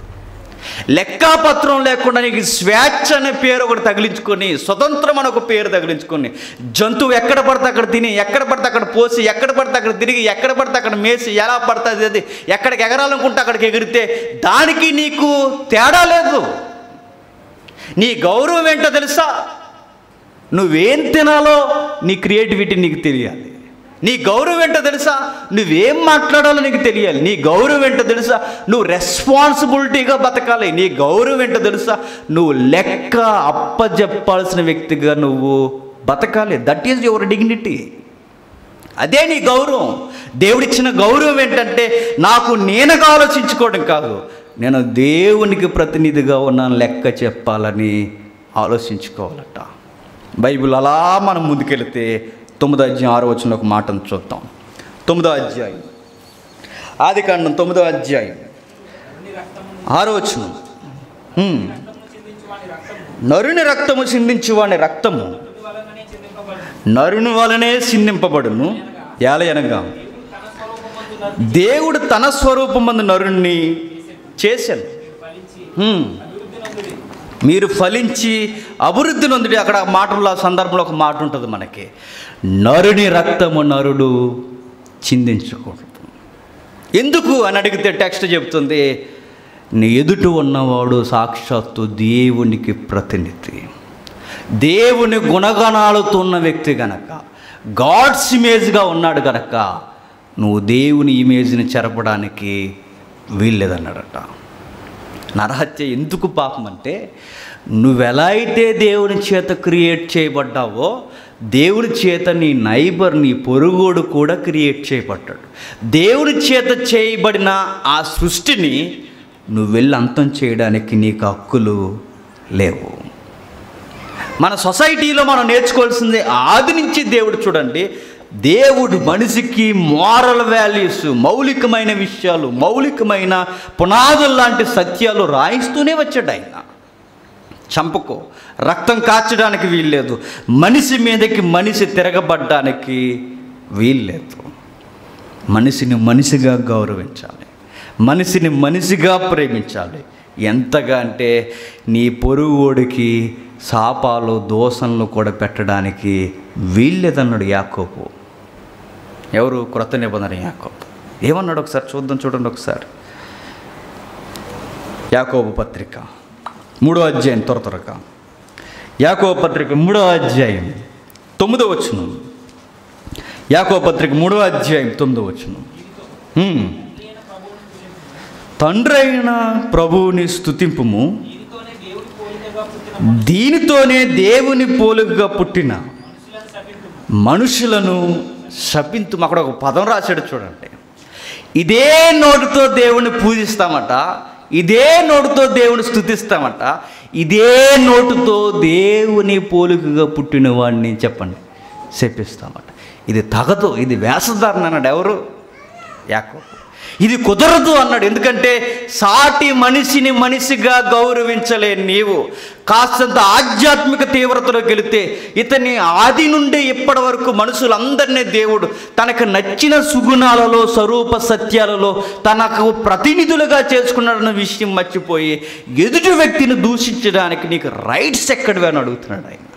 లెక్కాపత్రం లేకుండా నీకు స్వేచ్ఛ అనే పేరు ఒకటి తగిలించుకొని స్వతంత్రం అని ఒక పేరు తగిలించుకొని జంతువు ఎక్కడ పడితే అక్కడ తిని ఎక్కడ పడితే అక్కడ పోసి ఎక్కడ పడితే అక్కడ తిరిగి ఎక్కడ పడితే అక్కడ మేసి ఎలా పడుతుంది అది ఎక్కడికి ఎగరాలనుకుంటే అక్కడికి ఎగిరితే దానికి నీకు తేడా లేదు నీ గౌరవం ఏంటో తెలుసా నువ్వేం తినాలో నీ క్రియేటివిటీ నీకు తెలియాలి నీ గౌరవం ఏంటో తెలుసా నువ్వేం మాట్లాడాలో నీకు తెలియాలి నీ గౌరవం ఏంటో తెలుసా నువ్వు రెస్పాన్సిబిలిటీగా బతకాలి నీ గౌరవం ఏంటో తెలుసా నువ్వు లెక్క అప్పజెప్పాల్సిన వ్యక్తిగా నువ్వు బతకాలి దట్ ఈజ్ యువర్ డిగ్నిటీ అదే నీ గౌరవం దేవుడిచ్చిన గౌరవం ఏంటంటే నాకు నేనుగా ఆలోచించుకోవడం కాదు నేను దేవునికి ప్రతినిధిగా ఉన్నాను లెక్క చెప్పాలని ఆలోచించుకోవాలట బైబిల్ అలా మనం ముందుకెళ్తే తొమ్మిదో అధ్యాయం ఆరో వచ్చిన ఒక మాటను చూద్దాం తొమ్మిదో అధ్యాయం ఆది కాండం తొమ్మిదో అధ్యాయం అన్ని రక్తము ఆరో వచ్చిన రక్తము చిందించు వాని రక్తము నరుని రక్తము సిందించు వాని రక్తము నరుని వలననే చిందింపబడు నరుని వలనే సిందింపబడును ఏలయనగా దేవుడు తన స్వరూపమందు నరుని దేవుడు తన స్వరూపమందు నరుణ్ణి చేశాను ఫలించి హ్మ్. అభివృద్ధి నందుడి మీరు ఫలించి అభివృద్ధి నొందుడి అక్కడ ఆ మాటల్లో ఆ సందర్భంలో ఒక మాట ఉంటుంది మనకి నరుని రక్తము నరుడు చిందించకూడదు ఎందుకు అని అడిగితే టెక్స్ట్ చెప్తుంది నీ ఎదుట ఉన్నవాడు సాక్షాత్తు దేవునికి ప్రతినిధి దేవుని గుణగణాలతో ఉన్న వ్యక్తి గనక గాడ్స్ ఇమేజ్గా ఉన్నాడు గనక నువ్వు దేవుని ఇమేజ్ని చెరపడానికి వీల్లేదన్నాడట నరహత్య ఎందుకు పాపం అంటే నువ్వెలా అయితే దేవుని చేత క్రియేట్ చేయబడ్డావో దేవుని చేత నీ నైబర్ నీ పొరుగోడు కూడా క్రియేట్ చేయబడ్డాడు దేవుని చేత చేయబడిన ఆ సృష్టిని నువ్వు వెళ్ళి అంతం చేయడానికి నీకు హక్కులు లేవు మన సొసైటీలో మనం నేర్చుకోవాల్సింది ఆది నుంచి దేవుడు చూడండి దేవుడు మనిషికి మోరల్ వాల్యూస్ మౌలికమైన విషయాలు మౌలికమైన పునాదులు లాంటి సత్యాలు రాయిస్తూనే వచ్చాడు ఆయన చంపకో రక్తం కాచడానికి వీల్లేదు మనిషి మీదకి మనిషి తిరగబడ్డానికి వీల్లేదు మనిషిని మనిషిగా గౌరవించాలి మనిషిని మనిషిగా ప్రేమించాలి ఎంతగా అంటే నీ పొరుగుడికి శాపాలు దోషంలు కూడా పెట్టడానికి వీల్లేదన్నాడు యాకోబు ఎవరు క్రొత్త నిబంధన యాకోబు ఏమన్నాడు ఒకసారి చూద్దాం చూడండి ఒకసారి యాకోబు పత్రిక మూడో అధ్యాయం త్వర త్వరగా యాకోబు పత్రిక మూడో అధ్యాయం తొమ్మిదో వచ్చును యాకోబు పత్రిక మూడో అధ్యాయం తొమ్మిదో వచ్చును హ్మ్. తండ్రి అయిన ప్రభువుని స్తుతింపుము దీనితోనే దేవుడి పోలికగా పుట్టిన దీనితోనే దేవుని పోలుగా పుట్టిన మనుషులను శపింతుము మనుషులను శపింతు అక్కడ ఒక పదం రాశాడు చూడండి ఇదే నోటితో దేవుని పూజిస్తామట ఇదే నోటితో దేవుని స్థుతిస్తామట ఇదే నోటుతో దేవుని పోలికగా పుట్టిన వాడిని చెప్పండి శపిస్తామట ఇది తగదు ఇది వేషధారణ అన్నాడు ఎవరు యాకోబు ఇది కుదరదు అన్నాడు ఎందుకంటే సాటి మనిషిని మనిషిగా గౌరవించలే నీవు కాస్తంత ఆధ్యాత్మిక తీవ్రతలోకి వెళితే ఇతని ఆది నుండి ఇప్పటి వరకు మనుషులందరినీ దేవుడు తనకు నచ్చిన సుగుణాలలో స్వరూప సత్యాలలో తనకు ప్రతినిధులుగా చేసుకున్నాడన్న విషయం మర్చిపోయి ఎదుటి వ్యక్తిని దూషించడానికి నీకు రైట్స్ ఎక్కడివి అని అడుగుతున్నాడు ఆయన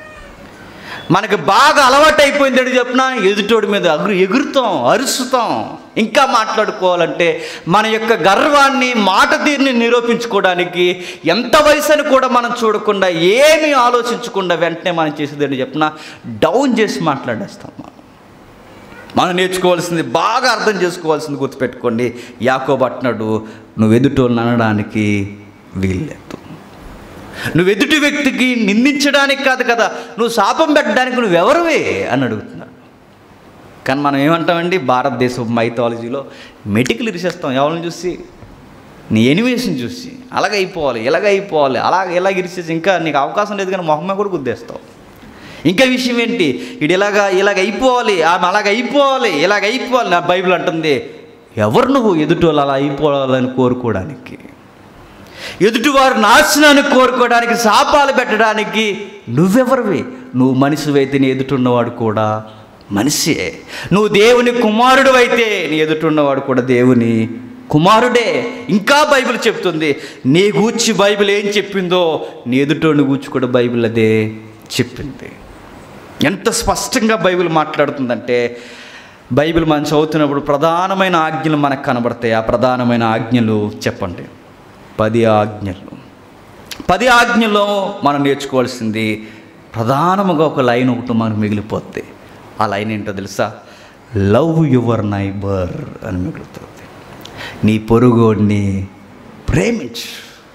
మనకి బాగా అలవాటు అయిపోయింది అని చెప్పిన ఎదుటోడి మీద అగురు ఎగురుతాం అరుస్తాం ఇంకా మాట్లాడుకోవాలంటే మన యొక్క గర్వాన్ని మాట తీరుని నిరూపించుకోవడానికి ఎంత వయసు అని కూడా మనం చూడకుండా ఏమీ ఆలోచించకుండా వెంటనే మనం చేసేదని చెప్పిన డౌన్ చేసి మాట్లాడేస్తాం మనం మనం నేర్చుకోవాల్సింది బాగా అర్థం చేసుకోవాల్సింది గుర్తుపెట్టుకోండి యాకోబు అంటున్నాడు నువ్వు ఎదుటోళ్ళని అనడానికి వీల్లేదు నువ్వు ఎదుటి వ్యక్తికి నిందించడానికి కాదు కదా నువ్వు శాపం పెట్టడానికి నువ్వెవరివే అని అడుగుతున్నాడు కానీ మనం ఏమంటామండి భారతదేశం మైథాలజీలో మెటికలు ఇరిసేస్తాం ఎవరిని చూసి నీ ఎనిమేషన్ చూసి అలాగ అయిపోవాలి ఇలాగ అయిపోవాలి అలాగ ఇలాగ ఇరిసేసి ఇంకా నీకు అవకాశం లేదు కానీ మొహమ్మ కూడా గుద్దేస్తావు ఇంకా విషయం ఏంటి ఇది ఇలాగా ఇలాగ అయిపోవాలి ఆమె అలాగ అయిపోవాలి ఇలాగ అయిపోవాలి నా బైబిల్ అంటుంది ఎవరు నువ్వు ఎదుటి అలా అయిపోవాలని కోరుకోవడానికి ఎదుటివారు నాశనాన్ని కోరుకోవడానికి శాపాలు పెట్టడానికి నువ్వెవరివి నువ్వు మనిషివైతే నీ ఎదుటున్నవాడు కూడా మనిషే నువ్వు దేవుని కుమారుడు అయితే నీ ఎదుటున్నవాడు కూడా దేవుని కుమారుడే ఇంకా బైబిల్ చెప్తుంది నీ గూర్చి బైబిల్ ఏం చెప్పిందో నీ ఎదుటోని గూర్చి కూడా బైబిల్ అదే చెప్పింది ఎంత స్పష్టంగా బైబిల్ మాట్లాడుతుందంటే బైబిల్ మనం చదువుతున్నప్పుడు ప్రధానమైన ఆజ్ఞలు మనకు కనబడతాయి ఆ ప్రధానమైన ఆజ్ఞలు చెప్పండి పది ఆజ్ఞలు పది ఆజ్ఞలో మనం నేర్చుకోవాల్సింది ప్రధానముగా ఒక లైన్ ఒకటి మనకు మిగిలిపోద్ది ఆ లైన్ ఏంటో తెలుసా లవ్ యువర్ నైబర్ అని మిగులుతుంది నీ పొరుగోడిని ప్రేమించు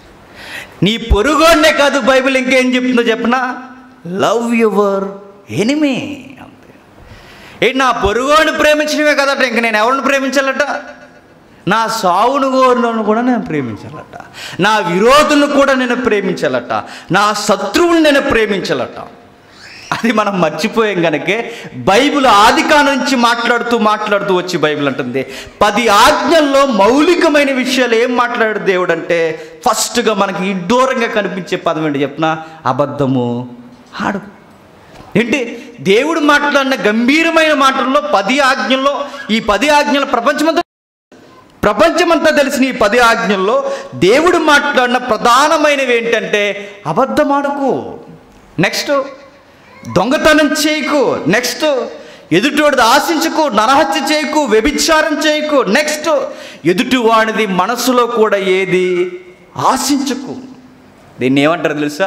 నీ పొరుగోడినే కాదు బైబిల్ ఇంకేం చెప్తుందో చెప్పనా లవ్ యువర్ ఎనిమే అంతే ఏంటి నా పొరుగోడిని ప్రేమించడమే కదట ఇంక నేను ఎవరిని ప్రేమించాలట నా సావును కోరులను కూడా నేను ప్రేమించాలట నా విరోధులను కూడా నేను ప్రేమించాలట నా శత్రువుని నేను ప్రేమించాలట అది మనం మర్చిపోయాం కనుకే బైబిల్ ఆదికా నుంచి మాట్లాడుతూ మాట్లాడుతూ వచ్చి బైబిల్ అంటుంది పది ఆజ్ఞల్లో మౌలికమైన విషయాలు ఏం మాట్లాడాడు దేవుడు అంటే ఫస్ట్గా మనకి ఇడ్డూరంగా కనిపించే పదం ఏంటి చెప్పిన అబద్ధము ఆడు ఏంటి దేవుడు మాట్లాడిన గంభీరమైన మాటల్లో పది ఆజ్ఞల్లో ఈ పది ఆజ్ఞలు ప్రపంచమంతా ప్రపంచమంతా తెలిసిన ఈ పది ఆజ్ఞల్లో దేవుడు మాట్లాడిన ప్రధానమైనవి ఏంటంటే అబద్ధమాడకు నెక్స్ట్ దొంగతనం చేయకు నెక్స్ట్ ఎదుటివాడిది ఆశించకు నరహత్య చేయకు వ్యభిచారం చేయకు నెక్స్ట్ ఎదుటివాడిది మనసులో కూడా ఏది ఆశించకు దీన్ని ఏమంటారు తెలుసా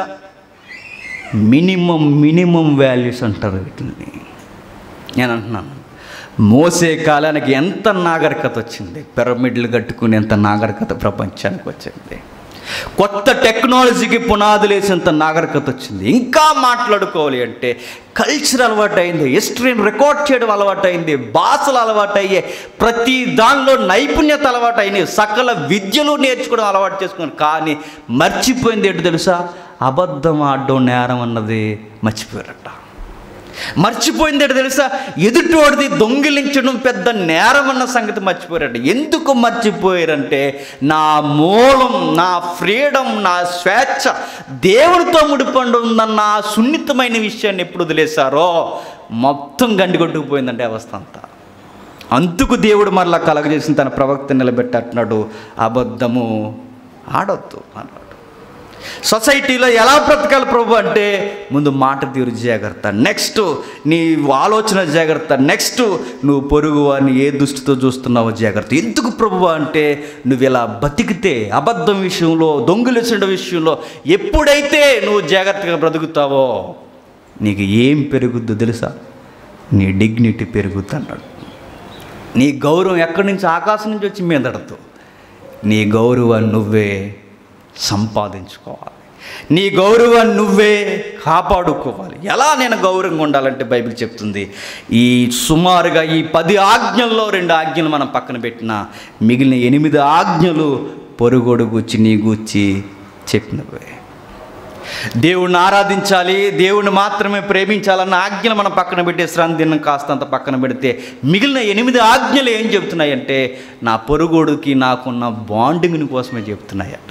మినిమం మినిమం వాల్యూస్ అంటారు వీటిని నేను అంటున్నాను మోసే కాలానికి ఎంత నాగరికత వచ్చింది పిరమిడ్లు కట్టుకునేంత నాగరికత ప్రపంచానికి వచ్చింది కొత్త టెక్నాలజీకి పునాదులు వేసేంత నాగరికత వచ్చింది ఇంకా మాట్లాడుకోవాలి అంటే కల్చర్ అలవాటు అయింది హిస్టరీని రికార్డ్ చేయడం అలవాటు అయింది భాషలు అలవాటు అయ్యే ప్రతి దానిలో నైపుణ్యత అలవాటు అయినాయి సకల విద్యలు నేర్చుకోవడం అలవాటు చేసుకున్నాను కానీ మర్చిపోయింది ఏంటో తెలుసా అబద్ధం ఆడడం నేరం అన్నది మర్చిపోయారట మర్చిపోయింది ఏంటో తెలుసా ఎదుటివాడిది దొంగిలించడం పెద్ద నేరం అన్న సంగతి మర్చిపోయారట ఎందుకు మర్చిపోయారంటే నా మూలం నా ఫ్రీడమ్ నా స్వేచ్ఛ దేవునితో ముడిపడి ఉందన్న ఆ సున్నితమైన విషయాన్ని ఎప్పుడు వదిలేశారో మొత్తం గండి కొట్టుకుపోయిందంటే అవస్థ అంతా అందుకు దేవుడు మరలా కలగజేసిన తన ప్రవక్త నిలబెట్టట్టున్నాడు అబద్ధము ఆడొద్దు అన్నాడు సొసైటీలో ఎలా బ్రతకాలి ప్రభు అంటే ముందు మాట తీరు జాగ్రత్త నెక్స్ట్ నీ ఆలోచన జాగ్రత్త నెక్స్ట్ నువ్వు పొరుగు అని ఏ దృష్టితో చూస్తున్నావో జాగ్రత్త ఎందుకు ప్రభు అంటే నువ్వు ఇలా బతికితే అబద్ధం విషయంలో దొంగిలిసిన విషయంలో ఎప్పుడైతే నువ్వు జాగ్రత్తగా బ్రతుకుతావో నీకు ఏం పెరుగుద్దో తెలుసా నీ డిగ్నిటీ పెరుగుద్ది అన్నాడు నీ గౌరవం ఎక్కడి నుంచి ఆకాశం నుంచి వచ్చి మీదడదు నీ గౌరవాన్ని నువ్వే సంపాదించుకోవాలి నీ గౌరవాన్ని నువ్వే కాపాడుకోవాలి ఎలా నేను గౌరవంగా ఉండాలంటే బైబిల్ చెప్తుంది ఈ సుమారుగా ఈ పది ఆజ్ఞల్లో రెండు ఆజ్ఞలు మనం పక్కన పెట్టిన మిగిలిన ఎనిమిది ఆజ్ఞలు పొరుగోడు గూర్చి నీ గూర్చి చెప్పినవే దేవుణ్ణి ఆరాధించాలి దేవుణ్ణి మాత్రమే ప్రేమించాలన్న ఆజ్ఞలు మనం పక్కన పెట్టే శ్రాంతిని కాస్తంత పక్కన పెడితే మిగిలిన ఎనిమిది ఆజ్ఞలు ఏం చెప్తున్నాయంటే నా పొరుగోడుకి నాకున్న బాండింగ్ని కోసమే చెప్తున్నాయట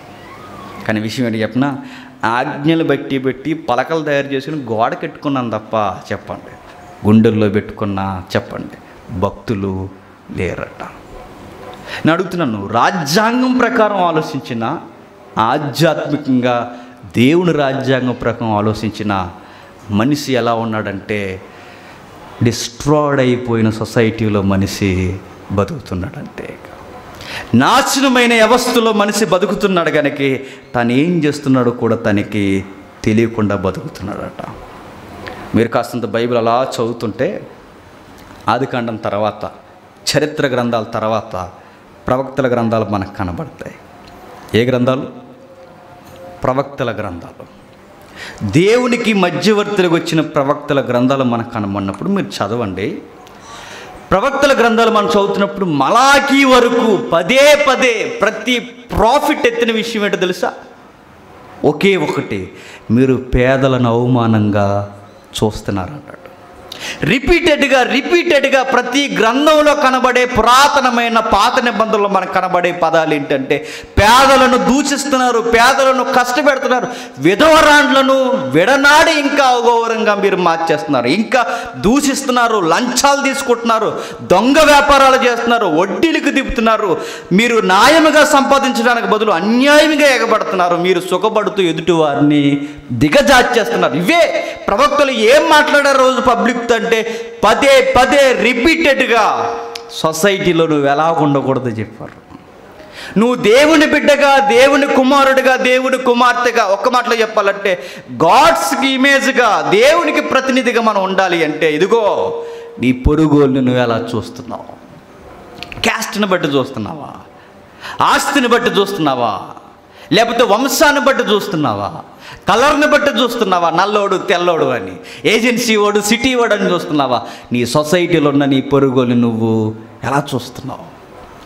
కానీ విషయం ఏంటి చెప్పిన ఆజ్ఞలు బట్టి పెట్టి పలకలు తయారు చేసుకుని గోడ కట్టుకున్నాను తప్ప చెప్పండి గుండెల్లో పెట్టుకున్నా చెప్పండి భక్తులు లేరట నేను అడుగుతున్నాను రాజ్యాంగం ప్రకారం ఆలోచించిన ఆధ్యాత్మికంగా దేవుని రాజ్యాంగం ప్రకారం ఆలోచించిన మనిషి ఎలా ఉన్నాడంటే డిస్ట్రాయిడ్ అయిపోయిన సొసైటీలో మనిషి బతుకుతున్నాడంటే నాశనమైన వ్యవస్థలో మనిషి బతుకుతున్నాడు కనుక తను ఏం చేస్తున్నాడో కూడా తనకి తెలియకుండా బతుకుతున్నాడట మీరు కాస్తంత బైబిల్ అలా చదువుతుంటే ఆదికాండం తర్వాత చరిత్ర గ్రంథాల తర్వాత ప్రవక్తల గ్రంథాలు మనకు కనబడతాయి ఏ గ్రంథాలు ప్రవక్తల గ్రంథాలు దేవునికి మధ్యవర్తులకు వచ్చిన ప్రవక్తల గ్రంథాలు మనకు కనబడినప్పుడు మీరు చదవండి ప్రవక్తల గ్రంథాలు మనం చదువుతున్నప్పుడు మలాకీ వరకు పదే పదే ప్రతి ప్రాఫిట్ ఎత్తిన విషయం ఏంటో తెలుసా ఒకే ఒకటి మీరు పేదలను అవమానంగా చూస్తున్నారు అన్నాడు రిపీటెడ్గా రిపీటెడ్గా ప్రతి గ్రంథంలో కనబడే పురాతనమైన పాత నిబంధనలో మనకు కనబడే పదాలు ఏంటంటే పేదలను దూషిస్తున్నారు పేదలను కష్టపెడుతున్నారు విధవరాండ్లను విడనాడి ఇంకా అగౌరవంగా మీరు మార్చేస్తున్నారు ఇంకా దూషిస్తున్నారు లంచాలు తీసుకుంటున్నారు దొంగ వ్యాపారాలు చేస్తున్నారు వడ్డీలకు దిపుతున్నారు మీరు న్యాయముగా సంపాదించడానికి బదులు అన్యాయంగా ఎగబడుతున్నారు మీరు సుఖపడుతూ ఎదుటి వారిని దిగజార్చేస్తున్నారు ఇవే ప్రవక్తలు ఏం మాట్లాడారు రోజు పబ్లిక్ అంటే పదే పదే రిపీటెడ్గా సొసైటీలో నువ్వు ఎలా ఉండకూడదు చెప్పారు నువ్వు దేవుని బిడ్డగా దేవుని కుమారుడిగా దేవుని కుమార్తెగా ఒక్క మాటలో చెప్పాలంటే గాడ్స్కి ఇమేజ్గా దేవునికి ప్రతినిధిగా మనం ఉండాలి అంటే ఇదిగో నీ పొరుగుల్ని నువ్వు ఎలా చూస్తున్నావు క్యాస్ట్ని బట్టి చూస్తున్నావా ఆస్తిని బట్టి చూస్తున్నావా లేకపోతే వంశాన్ని బట్టి చూస్తున్నావా కలర్ని బట్టి చూస్తున్నావా నల్లోడు తెల్లోడు అని ఏజెన్సీ వాడు సిటీ వాడు అని చూస్తున్నావా నీ సొసైటీలో ఉన్న నీ పొరుగుని నువ్వు ఎలా చూస్తున్నావు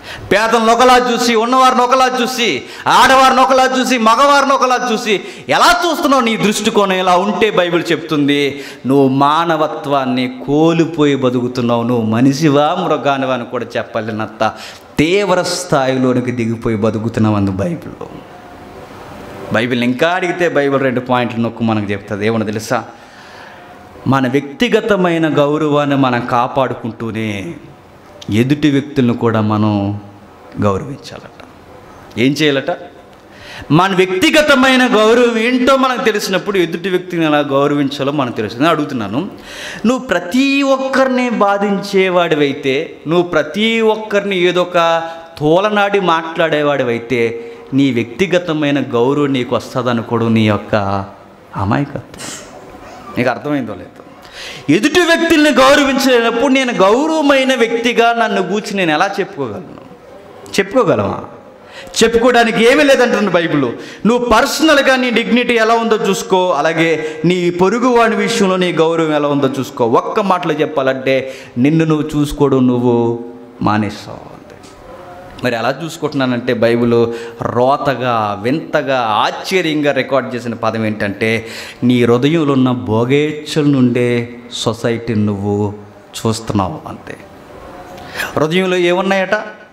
పేదలను ఒకలా చూసి ఉన్నవారిని ఒకలా చూసి ఆడవారిని ఒకలా చూసి మగవారిని ఒకలా చూసి ఎలా చూస్తున్నావు నీ దృష్టికోణం ఇలా ఉంటే బైబిల్ చెప్తుంది నువ్వు మానవత్వాన్ని కోల్పోయి బతుకుతున్నావు నువ్వు మనిషివా మృగానివా అని కూడా చెప్పలేనంత తీవ్ర స్థాయిలోనికి దిగిపోయి బతుకుతున్నావు అందు బైబిల్లో బైబిల్ ఇంకా అడిగితే బైబిల్ రెండు పాయింట్లు నొక్కు మనకు చెప్తుంది ఏమన్నా తెలుసా మన వ్యక్తిగతమైన గౌరవాన్ని మనం కాపాడుకుంటూనే ఎదుటి వ్యక్తులను కూడా మనం గౌరవించాలట ఏం చేయాలట మన వ్యక్తిగతమైన గౌరవం ఏంటో మనకు తెలిసినప్పుడు ఎదుటి వ్యక్తిని ఎలా గౌరవించాలో మనకు తెలుస్తుంది నేను అడుగుతున్నాను నువ్వు ప్రతి ఒక్కరిని బాధించేవాడివైతే నువ్వు ప్రతి ఒక్కరిని ఏదో ఒక తోలనాడి మాట్లాడేవాడివైతే నీ వ్యక్తిగతమైన గౌరవం నీకు వస్తుందనుకోవడం నీ యొక్క అమాయకత్వం నీకు అర్థమైందో లేదు ఎదుటి వ్యక్తుల్ని గౌరవించలేనప్పుడు నేను గౌరవమైన వ్యక్తిగా నన్ను గూర్చి నేను ఎలా చెప్పుకోగలను చెప్పుకోగలవా చెప్పుకోవడానికి ఏమీ లేదంటుంది బైబిల్ నువ్వు పర్సనల్గా నీ డిగ్నిటీ ఎలా ఉందో చూసుకో అలాగే నీ పొరుగు వాడి విషయంలో నీ గౌరవం ఎలా ఉందో చూసుకో ఒక్క మాటలో చెప్పాలంటే నిన్ను నువ్వు చూసుకోవడం నువ్వు మానేస్తావు అంతే మరి ఎలా చూసుకుంటున్నానంటే బైబిల్ రోతగా వింతగా ఆశ్చర్యంగా రికార్డ్ చేసిన పదం ఏంటంటే నీ హృదయంలో ఉన్న భోగేచ్ఛల నుండే సొసైటీని నువ్వు చూస్తున్నావు అంతే హృదయంలో ఏమున్నాయట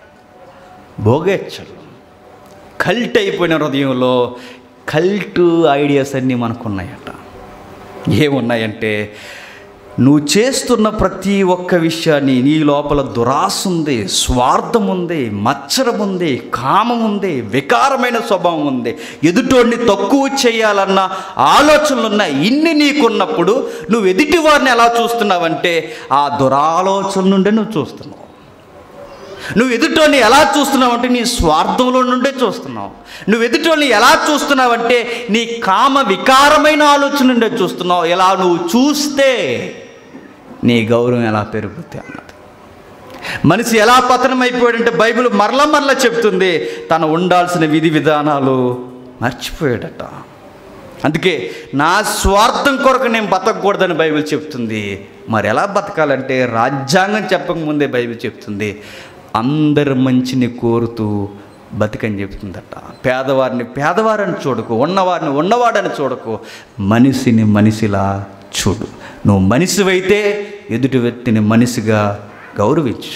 భోగేచ్ఛలు కల్ట్ అయిపోయిన హృదయంలో కల్ట్ ఐడియాస్ అన్నీ మనకున్నాయట ఏమున్నాయంటే నువ్వు చేస్తున్న ప్రతి ఒక్క విషయాన్ని నీ లోపల దురాశ ఉంది స్వార్థం ఉంది మత్సరం ఉంది కామం ఉంది వికారమైన స్వభావం ఉంది ఎదుటోడిని తక్కువ చేయాలన్న ఆలోచనలు ఉన్నాయి ఇన్ని నీకున్నప్పుడు నువ్వు ఎదుటి వారిని ఎలా చూస్తున్నావంటే ఆ దురాలోచన నుండే నువ్వు చూస్తున్నావు నువ్వు ఎదుటోని ఎలా చూస్తున్నావంటే నీ స్వార్థంలో నుండే చూస్తున్నావు నువ్వు ఎదుటోని ఎలా చూస్తున్నావంటే నీ కామ వికారమైన ఆలోచన నుండే చూస్తున్నావు ఎలా నువ్వు చూస్తే నీ గౌరవం ఎలా పెరుగుతుంది అన్నది మనిషి ఎలా పతనం అయిపోయాడంటే బైబిల్ మరల మరల చెప్తుంది తను ఉండాల్సిన విధి విధానాలు మర్చిపోయాడట అందుకే నా స్వార్థం కొరకు నేను బతకూడదని బైబిల్ చెప్తుంది మరి ఎలా బతకాలంటే రాజ్యాంగం చెప్పకముందే బైబిల్ చెప్తుంది అందరి మంచిని కోరుతూ బతికని చెప్తుందట పేదవారిని పేదవారని చూడకు ఉన్నవారిని ఉన్నవాడని చూడకు మనిషిని మనిషిలా చూడు నువ్వు మనిషివైతే ఎదుటి వ్యక్తిని మనిషిగా గౌరవించు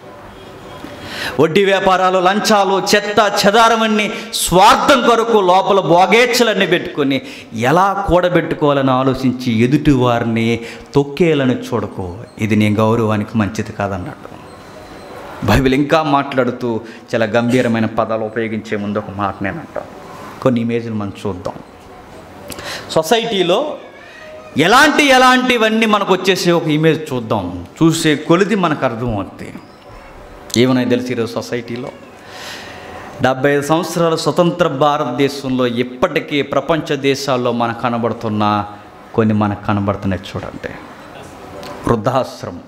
వడ్డీ వ్యాపారాలు లంచాలు చెత్త చెదారమన్నీ స్వార్థం కొరకు లోపల భోగేచ్ఛలన్నీ పెట్టుకొని ఎలా కూడబెట్టుకోవాలని ఆలోచించి ఎదుటి వారిని తొక్కేయాలని చూడకు ఇది నీ గౌరవానికి మంచిది కాదన్నట్టు బైబిల్ ఇంకా మాట్లాడుతూ చాలా గంభీరమైన పదాలు ఉపయోగించే ముందు ఒక మాట నేను అంటాను కొన్ని ఇమేజ్లు మనం చూద్దాం సొసైటీలో ఎలాంటి ఎలాంటివన్నీ మనకు వచ్చేసి ఒక ఇమేజ్ చూద్దాం చూసే కొలిది మనకు అర్థమవుతుంది ఏమన్నా తెలిసి ఈరోజు సొసైటీలో డెబ్బై ఐదు సంవత్సరాల స్వతంత్ర భారతదేశంలో ఇప్పటికీ ప్రపంచ దేశాల్లో మనకు కనబడుతున్న కొన్ని మనకు కనబడుతున్నాయి చూడండి వృద్ధాశ్రమం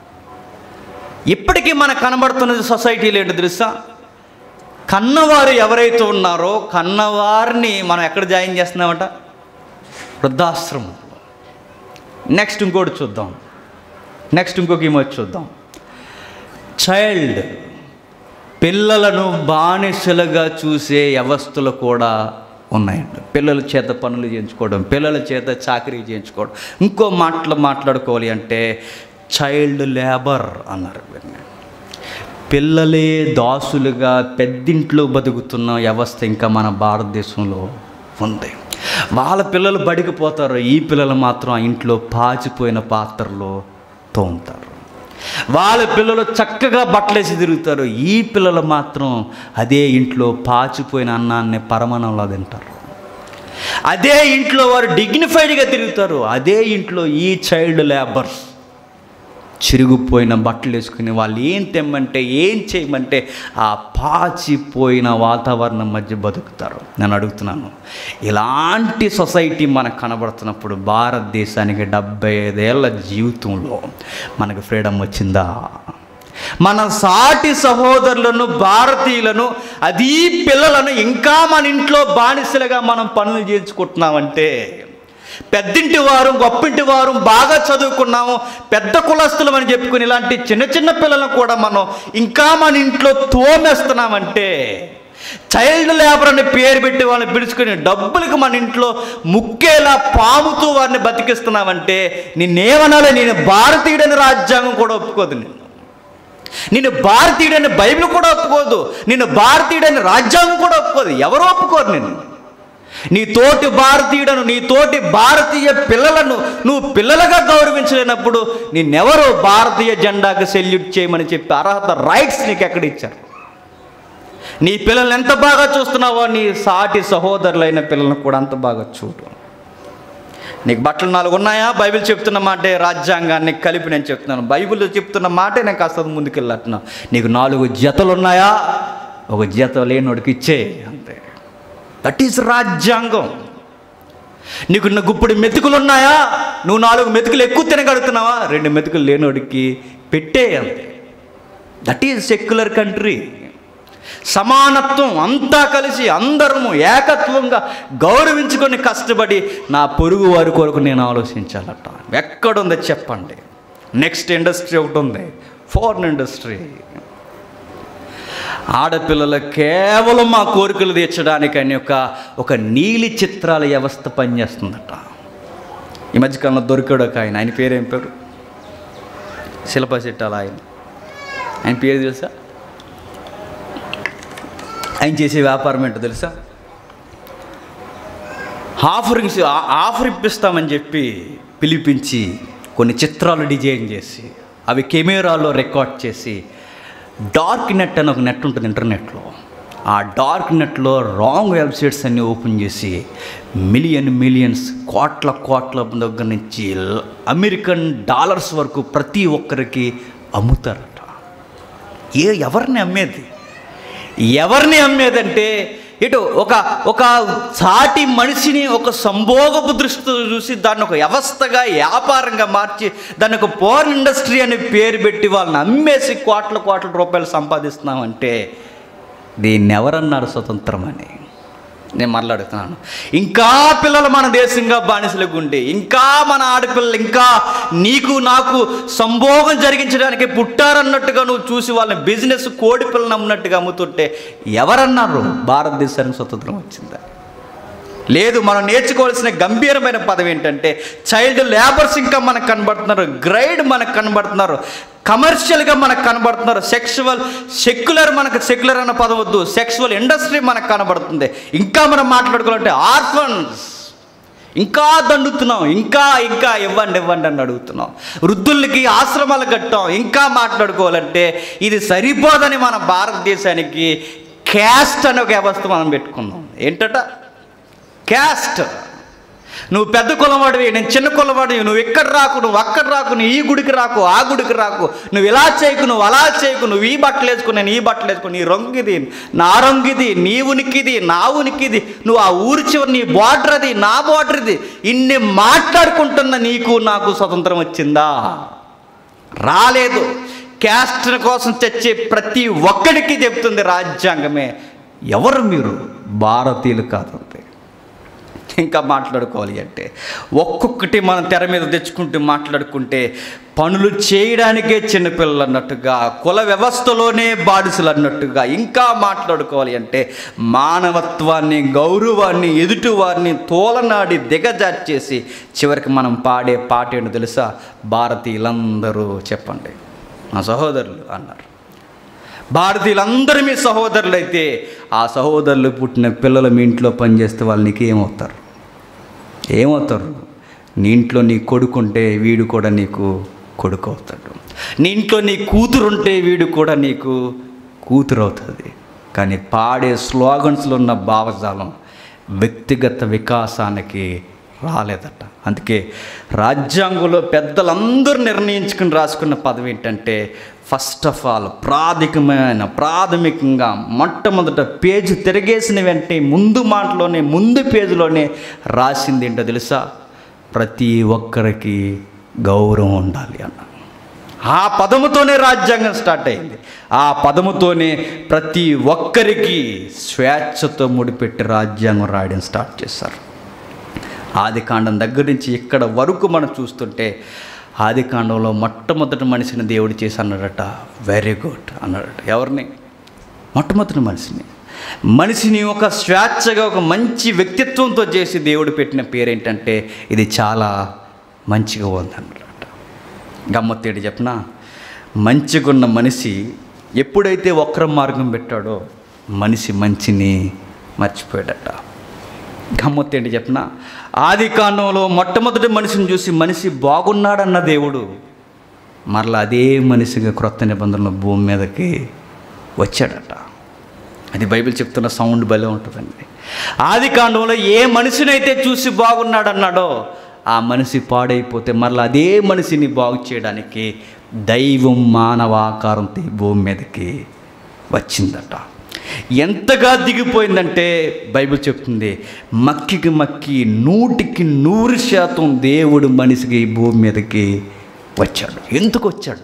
ఇప్పటికీ మనకు కనబడుతున్నది సొసైటీలో ఏంటో తెలుసా కన్నవారు ఎవరైతే ఉన్నారో కన్నవారిని మనం ఎక్కడ జాయిన్ చేస్తున్నామట వృద్ధాశ్రమం నెక్స్ట్ ఇంకోటి చూద్దాం నెక్స్ట్ ఇంకొక ఇమోజ్ చూద్దాం చైల్డ్ పిల్లలను బానిసలుగా చూసే వ్యవస్థలు కూడా ఉన్నాయండి పిల్లల చేత పనులు చేయించుకోవడం పిల్లల చేత చాకరీ చేయించుకోవడం ఇంకో మాటలు మాట్లాడుకోవాలి అంటే చైల్డ్ లేబర్ అన్నారు వీరిని పిల్లలే దాసులుగా పెద్దింట్లో బతుకుతున్న వ్యవస్థ ఇంకా మన భారతదేశంలో ఉంది వాళ్ళ పిల్లలు బడికి పోతారు ఈ పిల్లలు మాత్రం ఆ ఇంట్లో పాచిపోయిన పాత్రలో తోముతారు వాళ్ళ పిల్లలు చక్కగా బట్టలేసి తిరుగుతారు ఈ పిల్లలు మాత్రం అదే ఇంట్లో పాచిపోయిన అన్నాన్ని పరమాణంలో తింటారు అదే ఇంట్లో వారు డిగ్నిఫైడ్గా తిరుగుతారు అదే ఇంట్లో ఈ చైల్డ్ లేబర్స్ చిరిగిపోయిన బట్టలు వేసుకుని వాళ్ళు ఏం తెమ్మంటే ఏం చేయమంటే ఆ పాచిపోయిన వాతావరణం మధ్య బతుకుతారు నేను అడుగుతున్నాను ఇలాంటి సొసైటీ మనకు కనబడుతున్నప్పుడు భారతదేశానికి డెబ్బై ఐదేళ్ల జీవితంలో మనకు ఫ్రీడమ్ వచ్చిందా మన సాటి సహోదరులను భారతీయులను అది పిల్లలను ఇంకా మన ఇంట్లో బానిసలుగా మనం పనులు చేయించుకుంటున్నామంటే పెద్దింటి వారు గొప్పింటి వారు బాగా చదువుకున్నాము పెద్ద కులస్తులం అని చెప్పుకుని ఇలాంటి చిన్న చిన్న పిల్లలను కూడా మనం ఇంకా మన ఇంట్లో తోమేస్తున్నామంటే చైల్డ్ లేబర్ అనే పేరు పెట్టి వాళ్ళని పిలుచుకుని డబ్బులకు మన ఇంట్లో ముక్కేలా పాముతూ వారిని బతికిస్తున్నామంటే నిన్నేమనాలి నేను భారతీయుడని రాజ్యాంగం కూడా ఒప్పుకోదు నేను నిన్ను భారతీయుడని బైబిల్ కూడా ఒప్పుకోదు నిన్ను భారతీయుడని రాజ్యాంగం కూడా ఒప్పుకోదు ఎవరు ఒప్పుకోరు నేను నీ తోటి భారతీయుడను నీ తోటి భారతీయ పిల్లలను నువ్వు పిల్లలుగా గౌరవించలేనప్పుడు నిన్నెవరు భారతీయ జెండాకు సెల్యూట్ చేయమని చెప్పి అర్హత రైట్స్ నీకు ఎక్కడ ఇచ్చారు నీ పిల్లల్ని ఎంత బాగా చూస్తున్నావో నీ సాటి సహోదరులైన పిల్లలను కూడా అంత బాగా చూడు నీకు బట్టలు నాలుగు ఉన్నాయా బైబిల్ చెప్తున్న మాటే రాజ్యాంగాన్ని కలిపి నేను చెప్తున్నాను బైబిల్ చెప్తున్న మాటే నేను కాస్త ముందుకెళ్ళట్టున్నా నీకు నాలుగు జతలు ఉన్నాయా ఒక జత లేనోడికి ఇచ్చే అంతే దట్ ఈస్ రాజ్యాంగం నీకు నా గుప్పుడు మెతుకులు ఉన్నాయా నువ్వు నాలుగు మెతుకులు ఎక్కువ తినగలుగుతున్నావా రెండు మెతుకులు లేనోడికి పెట్టే అంతే దట్ ఈజ్ సెక్యులర్ కంట్రీ సమానత్వం అంతా కలిసి అందరము ఏకత్వంగా గౌరవించుకొని కష్టపడి నా పొరుగు వారి కొరకు నేను ఆలోచించాలట ఎక్కడుందో చెప్పండి నెక్స్ట్ ఇండస్ట్రీ ఒకటి ఉంది ఫోరెన్ ఇండస్ట్రీ ఆడపిల్లలు కేవలం మా కోరికలు తీర్చడానికని ఒక ఒక నీలి చిత్రాల వ్యవస్థ పనిచేస్తుందట ఈ మధ్యకాలంలో దొరికాడు ఒక ఆయన ఆయన పేరేం పేరు శిల్ప చిట్టాల ఆయన ఆయన పేరు తెలుసా ఆయన చేసే వ్యాపారం ఏంటో తెలుసా ఆఫరింగ్స్ ఆఫర్ ఇప్పిస్తామని చెప్పి పిలిపించి కొన్ని చిత్రాలు డిజైన్ చేసి అవి కెమెరాలో రికార్డ్ చేసి డార్క్ నెట్ అని ఒక నెట్ ఉంటుంది ఇంటర్నెట్లో ఆ డార్క్ నెట్లో రాంగ్ వెబ్సైట్స్ అన్నీ ఓపెన్ చేసి మిలియన్ మిలియన్స్ కోట్ల కోట్ల దగ్గర నుంచి అమెరికన్ డాలర్స్ వరకు ప్రతి ఒక్కరికి అమ్ముతారట ఏ ఎవరిని అమ్మేది ఎవరిని అమ్మేదంటే ఇటు ఒక ఒక సాటి మనిషిని ఒక సంభోగపు దృష్టితో చూసి దాన్ని ఒక వ్యవస్థగా వ్యాపారంగా మార్చి దాన్ని ఒక పోర్న్ ఇండస్ట్రీ అనే పేరు పెట్టి వాళ్ళని అమ్మేసి కోట్ల కోట్ల రూపాయలు సంపాదిస్తున్నామంటే దీన్ని ఎవరన్నారు స్వతంత్రం అని నేను మాట్లాడుతున్నాను ఇంకా పిల్లలు మన దేశంగా బానిసలకు ఉండి ఇంకా మన ఆడపిల్లలు ఇంకా నీకు నాకు సంభోగం జరిగించడానికి పుట్టారన్నట్టుగా నువ్వు చూసి వాళ్ళని బిజినెస్ కోడి పిల్లలు అమ్మున్నట్టుగా అమ్ముతుంటే ఎవరన్నారు భారతదేశానికి స్వతంత్రం వచ్చిందా లేదు మనం నేర్చుకోవాల్సిన గంభీరమైన పదం ఏంటంటే చైల్డ్ లేబర్స్ ఇంకా మనకు కనబడుతున్నారు గ్రైడ్ మనకు కనబడుతున్నారు కమర్షియల్గా మనకు కనబడుతున్నారు సెక్షువల్ సెక్యులర్ మనకు సెక్యులర్ అన్న పదం వద్దు సెక్షువల్ ఇండస్ట్రీ మనకు కనబడుతుంది ఇంకా మనం మాట్లాడుకోవాలంటే ఆర్ఫన్స్ ఇంకా దండుతున్నాం ఇంకా ఇంకా ఇవ్వండి ఇవ్వండి అని అడుగుతున్నాం వృద్ధులకి ఆశ్రమాలు కట్టాం ఇంకా మాట్లాడుకోవాలంటే ఇది సరిపోదని మన భారతదేశానికి క్యాస్ట్ అనే ఒక వ్యవస్థ మనం పెట్టుకున్నాం ఏంటట క్యాస్ట్ నువ్వు పెద్ద కులవాడివి నేను చిన్న కులవాడివి నువ్వు ఇక్కడ రాకు నువ్వు అక్కడ రాకు నువ్వు ఈ గుడికి రాకు ఆ గుడికి రాకు నువ్వు ఇలా చేయకు నువ్వు అలా చేయకు నువ్వు ఈ బట్టలు వేసుకుని నేను ఈ బట్టలు వేసుకుని నీ రంగు ఇది నా రంగు ఇది నీ ఉనికిది నా ఉనికిది నువ్వు ఆ ఊరి చివరి నీ బార్డర్ అది నా బార్డర్ ఇది ఇన్ని మాట్లాడుకుంటున్న నీకు నాకు స్వతంత్రం వచ్చిందా రాలేదు క్యాస్ట్ కోసం తెచ్చే ప్రతి ఒక్కడికి చెప్తుంది రాజ్యాంగమే ఎవరు మీరు భారతీయులు కాదంతే ఇంకా మాట్లాడుకోవాలి అంటే ఒక్కొక్కటి మనం తెర మీద తెచ్చుకుంటూ మాట్లాడుకుంటే పనులు చేయడానికే చిన్నపిల్లలు అన్నట్టుగా కుల వ్యవస్థలోనే బానిసలు అన్నట్టుగా ఇంకా మాట్లాడుకోవాలి అంటే మానవత్వాన్ని గౌరవాన్ని ఎదుటివారిని తోలనాడి దిగజార్చేసి చివరికి మనం పాడే పాట ఏంటో తెలుసా భారతీయులందరూ చెప్పండి మా సహోదరులు అన్నారు భారతీయులందరూ మీ సహోదరులు అయితే ఆ సహోదరులు పుట్టిన పిల్లలు మీ ఇంట్లో పనిచేస్తే వాళ్ళు నీకు ఏమవుతారు ఏమవుతారు నీ ఇంట్లో నీ కొడుకుంటే వీడు కూడా నీకు కొడుకు అవుతాడు నీ ఇంట్లో నీ కూతురు ఉంటే వీడు కూడా నీకు కూతురు అవుతుంది కానీ పాడే స్లోగన్స్లో ఉన్న భావజాలం వ్యక్తిగత వికాసానికి రాలేదట అందుకే రాజ్యాంగంలో పెద్దలందరూ నిర్ణయించుకుని రాసుకున్న పదవి ఏంటంటే ఫస్ట్ ఆఫ్ ఆల్ ప్రాథమికమైన ప్రాథమికంగా మొట్టమొదట పేజీ తిరిగేసిన వెంటనే ముందు మాటలోనే ముందు పేజీలోనే రాసింది ఏంటో తెలుసా ప్రతి ఒక్కరికి గౌరవం ఉండాలి అన్న ఆ పదముతోనే రాజ్యాంగం స్టార్ట్ అయింది ఆ పదముతోనే ప్రతి ఒక్కరికి స్వేచ్ఛతో ముడిపెట్టి రాజ్యాంగం రాయడం స్టార్ట్ చేశారు ఆది కాండం దగ్గర నుంచి ఇక్కడ వరకు మనం చూస్తుంటే ఆది కాండంలో మొట్టమొదటి మనిషిని దేవుడు చేసి అన్నాడట వెరీ గుడ్ అన్నాడట ఎవరిని మొట్టమొదటి మనిషిని మనిషిని ఒక స్వేచ్ఛగా ఒక మంచి వ్యక్తిత్వంతో చేసి దేవుడు పెట్టిన పేరేంటంటే ఇది చాలా మంచిగా ఉంది అన్నాడట గమ్మత్తేడు చెప్పిన మంచిగున్న మనిషి ఎప్పుడైతే వక్ర మార్గం పెట్టాడో మనిషి మంచిని మర్చిపోయాడట గమ్మత్తేంటి చెప్పిన ఆది కాండంలో మొట్టమొదటి మనిషిని చూసి మనిషి బాగున్నాడన్న దేవుడు మరలా అదే మనిషిగా క్రొత్త నిబంధనలు భూమి మీదకి వచ్చాడట అది బైబిల్ చెప్తున్న సౌండ్ భలే ఉంటుందండి ఆది కాండంలో ఏ మనిషినైతే చూసి బాగున్నాడన్నాడో ఆ మనిషి పాడైపోతే మరలా అదే మనిషిని బాగు చేయడానికి దైవం మానవ ఆకారంతో ఈ భూమి మీదకి వచ్చిందట ఎంతగా దిగిపోయిందంటే బైబిల్ చెప్తుంది మక్కికి మక్కి నూటికి నూరు శాతం దేవుడు మనిషికి ఈ భూమి మీదకి వచ్చాడు ఎందుకు వచ్చాడు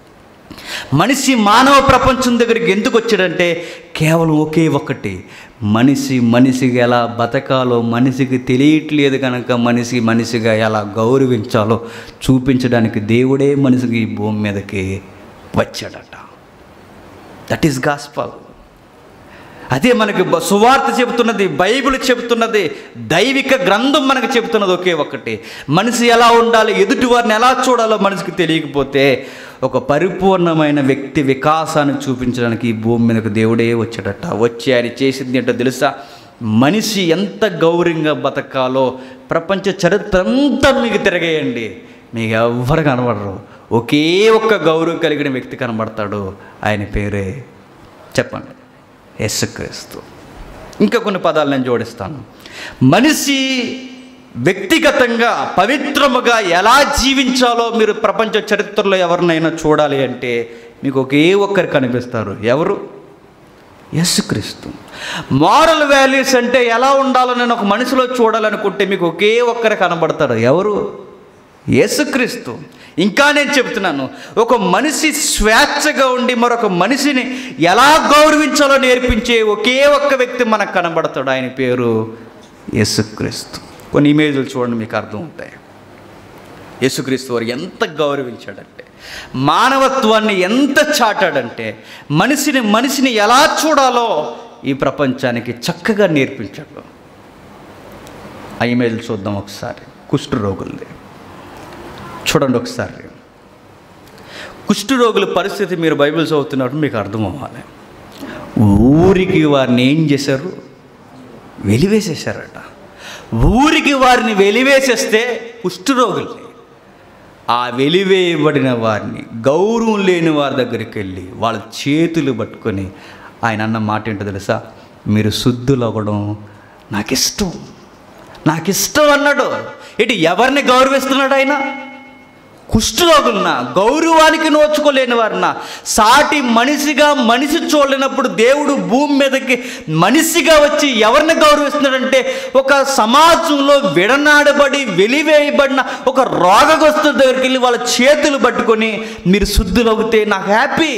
మనిషి మానవ ప్రపంచం దగ్గరికి ఎందుకు వచ్చాడంటే కేవలం ఒకే ఒక్కటి మనిషి మనిషిగా ఎలా బతకాలో మనిషికి తెలియట్లేదు కనుక మనిషి మనిషిగా ఎలా గౌరవించాలో చూపించడానికి దేవుడే మనిషికి ఈ భూమి మీదకి వచ్చాడట దట్ ఈస్ గాస్పల్ అదే మనకి బ- సువార్త చెబుతున్నది బైబిల్ చెబుతున్నది దైవిక గ్రంథం మనకు చెబుతున్నది ఒకే ఒక్కటి మనిషి ఎలా ఉండాలి ఎదుటి వారిని ఎలా చూడాలో మనిషికి తెలియకపోతే ఒక పరిపూర్ణమైన వ్యక్తి వికాసాన్ని చూపించడానికి ఈ భూమి మీదకు దేవుడే వచ్చాడట వచ్చి ఆయన చేసింది ఏంటో తెలుసా మనిషి ఎంత గౌరవంగా బతకాలో ప్రపంచ చరిత్ర అంతా మీకు తిరగేయండి మీకు ఎవ్వరు కనబడరు ఒకే ఒక్క గౌరవం కలిగిన వ్యక్తి కనబడతాడు ఆయన పేరే చెప్పండి యేసుక్రీస్తు ఇంకా కొన్ని పదాలు నేను జోడిస్తాను మనిషి వ్యక్తిగతంగా పవిత్రముగా ఎలా జీవించాలో మీరు ప్రపంచ చరిత్రలో ఎవరినైనా చూడాలి అంటే మీకు ఒకే ఒక్కరు కనిపిస్తారు ఎవరు యేసుక్రీస్తు మారల్ వాల్యూస్ అంటే ఎలా ఉండాలో నేను ఒక మనిషిలో చూడాలనుకుంటే మీకు ఒకే ఒక్కరు కనబడతారు ఎవరు యేసుక్రీస్తు ఇంకా నేను చెప్తున్నాను ఒక మనిషి స్వేచ్ఛగా ఉండి మరొక మనిషిని ఎలా గౌరవించాలో నేర్పించే ఒకే ఒక్క వ్యక్తి మనకు కనబడతాడు ఆయన పేరు యేసుక్రీస్తు కొన్ని ఇమేజ్లు చూడండి మీకు అర్థం అవుతాయి యేసుక్రీస్తు వారు ఎంత గౌరవించాడంటే మానవత్వాన్ని ఎంత చాటాడంటే మనిషిని మనిషిని ఎలా చూడాలో ఈ ప్రపంచానికి చక్కగా నేర్పించాడు ఆ ఇమేజ్ చూద్దాం ఒకసారి కుష్ఠ రోగులది చూడండి ఒకసారి కుష్ఠ రోగుల పరిస్థితి మీరు బైబిల్ చదువుతున్నప్పుడు మీకు అర్థం అవ్వాలి ఊరికి వారిని ఏం చేశారు వెలివేసేశారట ఊరికి వారిని వెలివేసేస్తే కుష్ఠరోగుల్ని ఆ వెలివేయబడిన వారిని గౌరవం లేని వారి దగ్గరికి వెళ్ళి వాళ్ళ చేతులు పట్టుకొని ఆయన అన్న మాట ఏంటో తెలుసా మీరు శుద్ధులవ్వడం నాకు ఇష్టం నాకు ఇష్టం అన్నాడు ఇటు ఎవరిని గౌరవిస్తున్నాడు ఆయన కుష్ఠరోగులన గౌరవానికి నోచుకోలేని వారిన సాటి మనిషిగా మనిషి చూడలేనప్పుడు దేవుడు భూమి మీదకి మనిషిగా వచ్చి ఎవరిని గౌరవిస్తున్నాడంటే ఒక సమాజంలో విడనాడబడి వెలివేయబడిన ఒక రోగగ్రస్తుల దగ్గరికి వెళ్ళి వాళ్ళ చేతులు పట్టుకొని మీరు శుద్ధులవుతే నాకు హ్యాపీ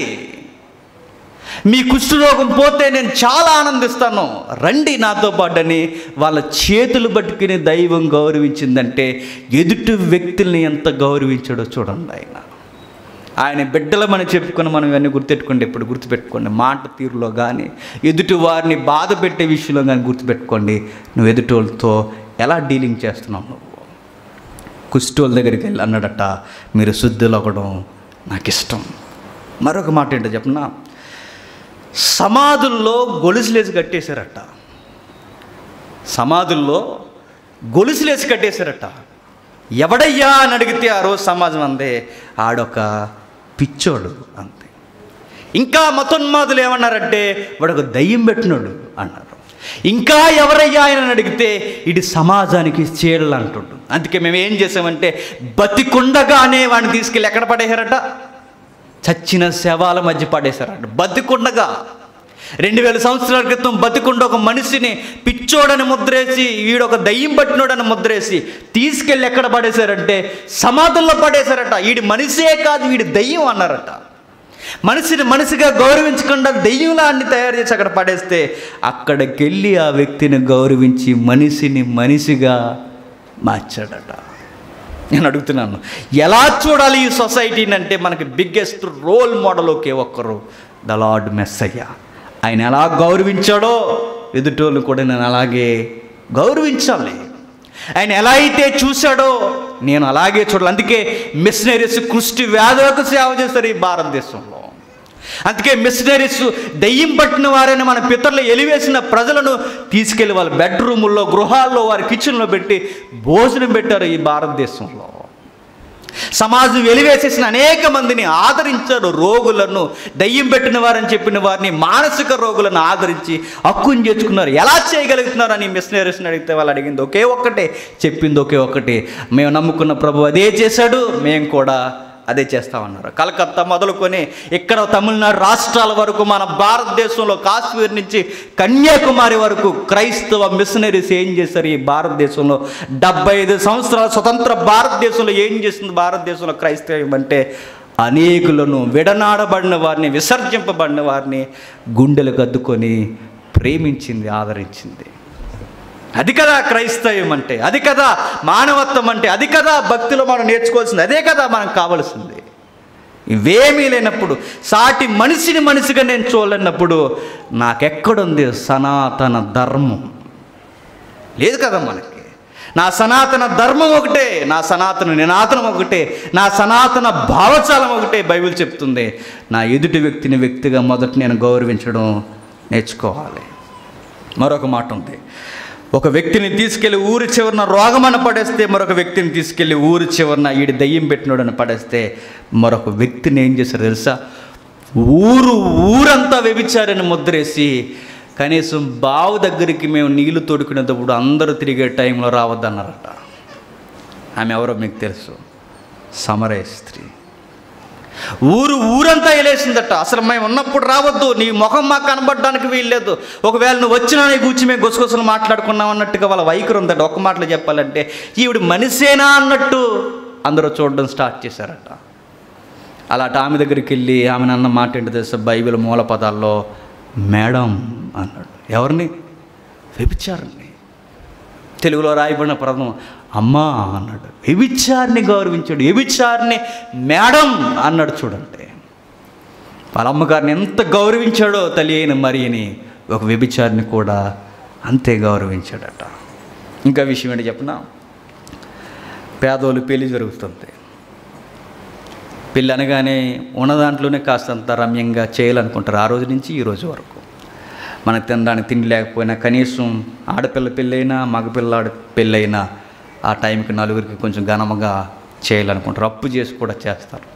మీ కుష్ఠరోగం పోతే నేను చాలా ఆనందిస్తాను రండి నాతో పాటని వాళ్ళ చేతులు పట్టుకుని దైవం గౌరవించిందంటే ఎదుటి వ్యక్తుల్ని ఎంత గౌరవించాడో చూడండి ఆయన ఆయన బిడ్డలమని చెప్పుకొని మనం ఇవన్నీ గుర్తెట్టుకోండి ఎప్పుడు గుర్తుపెట్టుకోండి మాట తీరులో కానీ ఎదుటి వారిని బాధ పెట్టే విషయంలో కానీ గుర్తుపెట్టుకోండి నువ్వు ఎదుటి వాళ్ళతో ఎలా డీలింగ్ చేస్తున్నావు నువ్వు కుష్ఠోళ్ళ దగ్గరికి వెళ్ళి అన్నాడట మీరు శుద్ధులు అవ్వడం నాకు ఇష్టం మరొక మాట ఏంటో చెప్పనా సమాధుల్లో గొలుసులేసి కట్టేశారట సమాధుల్లో గొలుసులేసి కట్టేశారట ఎవడయ్యా అని అడిగితే ఆ రోజు సమాజం అందే ఆడొక పిచ్చోడు అంతే ఇంకా మతోన్మాదులు ఏమన్నారంటే వాడొక దయ్యం పెట్టినోడు అన్నారు ఇంకా ఎవరయ్యా ఆయన అడిగితే ఇది సమాజానికి చీడలు అంటుండు అందుకే మేము ఏం చేసామంటే బతికుండగానే వాడిని తీసుకెళ్ళి ఎక్కడ పడేశారట చచ్చిన శవాల మధ్య పడేశారట బతికుండగా రెండు వేల సంవత్సరాల క్రితం బతికుండ ఒక మనిషిని పిచ్చోడని ముద్రేసి వీడొక దయ్యం పట్టినోడని ముద్రేసి తీసుకెళ్ళి ఎక్కడ పడేశారంటే సమాధుల్లో పడేశారట వీడి మనిషే కాదు వీడి దయ్యం అన్నారట మనిషిని మనిషిగా గౌరవించకుండా దెయ్యంలా అన్ని తయారు చేసి అక్కడ పడేస్తే అక్కడికి వెళ్ళి ఆ వ్యక్తిని గౌరవించి మనిషిని మనిషిగా మార్చాడట నేను అడుగుతున్నాను ఎలా చూడాలి ఈ సొసైటీని అంటే మనకి బిగ్గెస్ట్ రోల్ మోడల్ ఒకే ఒక్కరు ద లార్డ్ మెస్సయ్య ఆయన ఎలా గౌరవించాడో ఎదుటోళ్ళు కూడా నేను అలాగే గౌరవించాలి ఆయన ఎలా అయితే చూశాడో నేను అలాగే చూడాలి అందుకే మిషనరీస్ కుష్టి వ్యాధులకు సేవ చేస్తారు ఈ భారతదేశంలో అందుకే మిషనరీస్ దెయ్యం పట్టిన వారైన మన పితరులు ఎలివేసిన ప్రజలను తీసుకెళ్లి వాళ్ళ బెడ్రూముల్లో గృహాల్లో వారి కిచెన్లో పెట్టి భోజనం పెట్టారు ఈ భారతదేశంలో సమాజం వెలివేసేసిన అనేక మందిని ఆదరించారు రోగులను దయ్యం పెట్టిన వారని చెప్పిన వారిని మానసిక రోగులను ఆదరించి హక్కుని చేర్చుకున్నారు ఎలా చేయగలుగుతున్నారు అని మిషనరీస్ని అడిగితే వాళ్ళు అడిగింది ఒకే ఒక్కటే చెప్పింది ఒకే ఒక్కటే మేము నమ్ముకున్న ప్రభు అదే చేశాడు మేము కూడా అదే చేస్తామన్నారు కలకత్తా మొదలుకొని ఇక్కడ తమిళనాడు రాష్ట్రాల వరకు మన భారతదేశంలో కాశ్మీర్ నుంచి కన్యాకుమారి వరకు క్రైస్తవ మిషనరీస్ ఏం చేశారు ఈ భారతదేశంలో డెబ్బై ఐదు సంవత్సరాల స్వతంత్ర భారతదేశంలో ఏం చేస్తుంది భారతదేశంలో క్రైస్తవం అంటే అనేకులను విడనాడబడిన వారిని విసర్జింపబడిన వారిని గుండెలు కద్దుకొని ప్రేమించింది ఆదరించింది అది కదా క్రైస్తవం అంటే అది కదా మానవత్వం అంటే అది కదా భక్తిలో మనం నేర్చుకోవాల్సింది అదే కదా మనకు కావలసింది ఇవేమీ లేనప్పుడు సాటి మనిషిని మనిషిగా నేను చూడలేనప్పుడు నాకెక్కడుంది సనాతన ధర్మం లేదు కదా మనకి నా సనాతన ధర్మం ఒకటే నా సనాతన నినాతనం ఒకటే నా సనాతన భావచాలం ఒకటే బైబిల్ చెప్తుంది నా ఎదుటి వ్యక్తిని వ్యక్తిగా మొదట నేను గౌరవించడం నేర్చుకోవాలి మరొక మాట ఉంది ఒక వ్యక్తిని తీసుకెళ్లి ఊరి చివరన రోగమని పడేస్తే మరొక వ్యక్తిని తీసుకెళ్లి ఊరి చివరన ఈడి దయ్యం పెట్టినోడని పడేస్తే మరొక వ్యక్తిని ఏం చేశారు తెలుసా ఊరు ఊరంతా వ్యభిచారని ముద్రేసి కనీసం బావు దగ్గరికి మేము నీళ్లు తోడుకునేటప్పుడు అందరూ తిరిగే టైంలో రావద్దన్నారట ఆమె ఎవరో మీకు తెలుసు సమరయ స్త్రీ ఊరు ఊరంతా వెళ్ళేసిందట అసలు మేము ఉన్నప్పుడు రావద్దు నీ ముఖం మాకు కనబడడానికి వీల్లేదు ఒకవేళ నువ్వు వచ్చినా నీ కూర్చి మేము గుసగుసలు మాట్లాడుకున్నాం అన్నట్టుగా వాళ్ళ వైఖరి ఉందట ఒక మాటలో చెప్పాలంటే ఈవిడ మనిషేనా అన్నట్టు అందరూ చూడడం స్టార్ట్ చేశారట అలాంటి ఆమె దగ్గరికి వెళ్ళి ఆమె అన్న మాట ఏంటి తెలుసా బైబిల్ మూల పదాల్లో మేడం అన్నాడు ఎవరిని వ్యభిచారిని తెలుగులో రాయబడిన పదం అమ్మా అన్నాడు వ్యభిచారిని గౌరవించాడు వ్యభిచారిని మేడం అన్నాడు చూడండి వాళ్ళ అమ్మగారిని ఎంత గౌరవించాడో తల్లి అయిన మరియని ఒక వ్యభిచారిని కూడా అంతే గౌరవించాడట ఇంకా విషయం ఏంటి చెప్పనా పేదోళ్ళు పెళ్లి జరుగుతుంది పెళ్ళి అనగానే ఉన్న దాంట్లోనే కాస్తంత రమ్యంగా చేయాలనుకుంటారు ఆ రోజు నుంచి ఈ రోజు వరకు మనకు తినడానికి తిండి లేకపోయినా కనీసం ఆడపిల్ల పెళ్ళైనా మగపిల్లాడి పెళ్ళైనా ఆ టైంకి నలుగురికి కొంచెం ఘనముగా చేయాలనుకుంటారు అప్పు చేసి కూడా చేస్తారు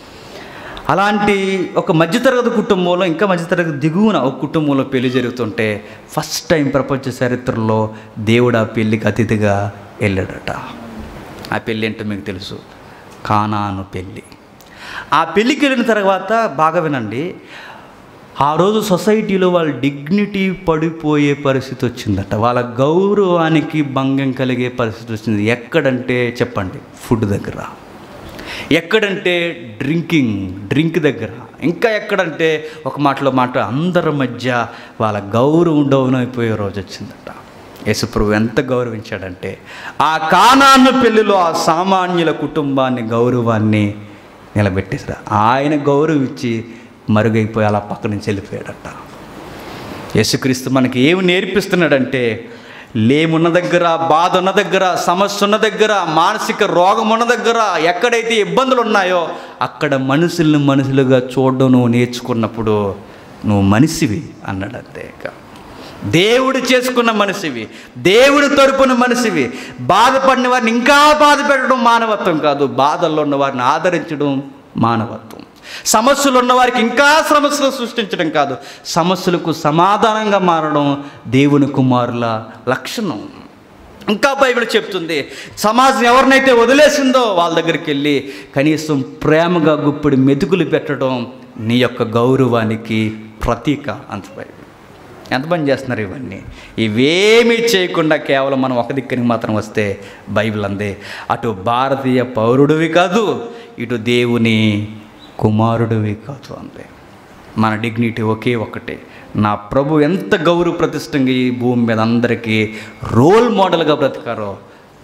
అలాంటి ఒక మధ్యతరగతి కుటుంబంలో ఇంకా మధ్యతరగతి దిగువన ఒక కుటుంబంలో పెళ్లి జరుగుతుంటే ఫస్ట్ టైం ప్రపంచ చరిత్రలో దేవుడు ఆ పెళ్ళికి అతిథిగా వెళ్ళాడట ఆ పెళ్ళి ఏంటో మీకు తెలుసు కానాను పెళ్ళి ఆ పెళ్ళికి వెళ్ళిన తర్వాత బాగా వినండి ఆ రోజు సొసైటీలో వాళ్ళ డిగ్నిటీ పడిపోయే పరిస్థితి వచ్చిందట వాళ్ళ గౌరవానికి భంగం కలిగే పరిస్థితి వచ్చింది ఎక్కడంటే చెప్పండి ఫుడ్ దగ్గర ఎక్కడంటే డ్రింకింగ్ డ్రింక్ దగ్గర ఇంకా ఎక్కడంటే ఒక మాటలో మాట అందరి మధ్య వాళ్ళ గౌరవం డౌన్ అయిపోయే రోజు వచ్చిందట యేసుప్రభు ఎంత గౌరవించాడంటే ఆ కానాన్న పెళ్లిలో ఆ సామాన్యుల కుటుంబాన్ని గౌరవాన్ని నిలబెట్టేశాడు ఆయన గౌరవించి మరుగైపోయి అలా పక్క నుంచి వెళ్ళిపోయాడట యేసుక్రీస్తు మనకి ఏమి నేర్పిస్తున్నాడంటే లేమున్న దగ్గర బాధ ఉన్న దగ్గర సమస్య ఉన్న దగ్గర మానసిక రోగం ఉన్న దగ్గర ఎక్కడైతే ఇబ్బందులు ఉన్నాయో అక్కడ మనుషుల్ని మనుషులుగా చూడడం నువ్వు నేర్చుకున్నప్పుడు నువ్వు మనిషివి అన్నాడు అంతే ఇక. దేవుడు చేసుకున్న మనిషివి దేవుడు తరపున మనిషివి బాధపడిన వారిని ఇంకా బాధ పెట్టడం మానవత్వం కాదు బాధల్లో ఉన్న వారిని ఆదరించడం మానవత్వం సమస్యలు ఉన్న వారికి ఇంకా సమస్యలు సృష్టించడం కాదు సమస్యలకు సమాధానంగా మారడం దేవుని కుమారుల లక్షణం ఇంకా బైబిల్ చెప్తుంది సమాజం ఎవరినైతే వదిలేసిందో వాళ్ళ దగ్గరికి వెళ్ళి కనీసం ప్రేమగా గుప్పిడి మెతుకులు పెట్టడం నీ యొక్క గౌరవానికి ప్రతీక అంత బైబిల్ ఎంత పని చేస్తున్నారు ఇవన్నీ ఇవేమీ చేయకుండా కేవలం మనం ఒక దిక్కుని మాత్రం వస్తే బైబిల్ అందే అటు భారతీయ పౌరుడివి కాదు ఇటు దేవుని కుమారుడివి కాదు అంతే మన డిగ్నిటీ ఒకే ఒకటే నా ప్రభు ఎంత గౌరవ ప్రతిష్టంగా ఈ భూమి మీద అందరికీ రోల్ మోడల్గా బ్రతికారో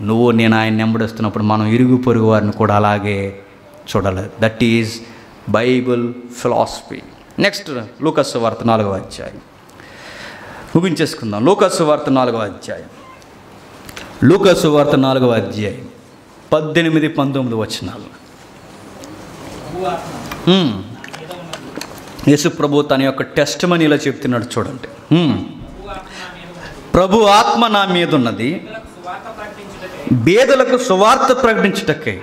నువ్వు నేను ఆయన నెంబడిస్తున్నప్పుడు మనం ఇరుగు పొరుగు వారిని కూడా అలాగే చూడాలి that is Bible philosophy next లూకస్ వార్త నాలుగవ అధ్యాయం ముగించేసుకుందాం లూకస్ వార్త నాలుగవ అధ్యాయం లూకస్ వార్త నాలుగవ అధ్యాయం పద్దెనిమిది పంతొమ్మిది వచనాలు ప్రభు ఆత్మ హ్మ్. మీద ఉన్నది యేసు ప్రభు తన యొక్క టెస్ట్ మనీలో చెప్తున్నాడు చూడండి హ్మ్. ప్రభు ఆత్మ నా మీద ఉన్నది ప్రభు ఆత్మ నా మీద ఉన్నది ఇతరులకు సువార్త ప్రకటించుటకై బేదలకు సువార్త ప్రకటించుటకై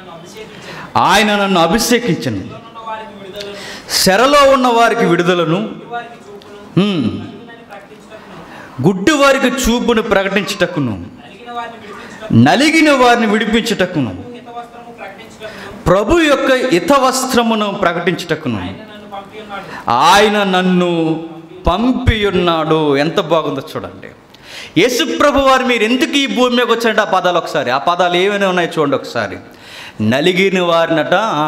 ఆయన నన్ను అభిషేకించాను ఆయన నన్ను అభిషేకించను ఉన్న వారికి విడుదలను శరలో ఉన్న వారికి విడుదలను వారికి చూపును హ్మ్. నలుగునని ప్రకటించుటకును గుడ్డి వారికి చూపును ప్రకటించుటకును నలిగిన వారిని విడిపించుటకు నలిగిన వారిని విడిపించుటకును హిత వస్త్రము ప్రకటించుటకును ప్రభు యొక్క ఇతవస్త్రమును ప్రకటించుటకును ఆయన నన్ను పంపి ఉన్నాడు ఆయన నన్ను పంపియున్నాడు ఎంత బాగుందో చూడండి యేసుప్రభు వారు మీరు ఎందుకు ఈ భూమి మీదకి వచ్చారంటే ఆ పదాలు ఒకసారి ఆ పదాలు ఏమైనా ఉన్నాయి చూడండి ఒకసారి నలిగిన వారినట ఆ,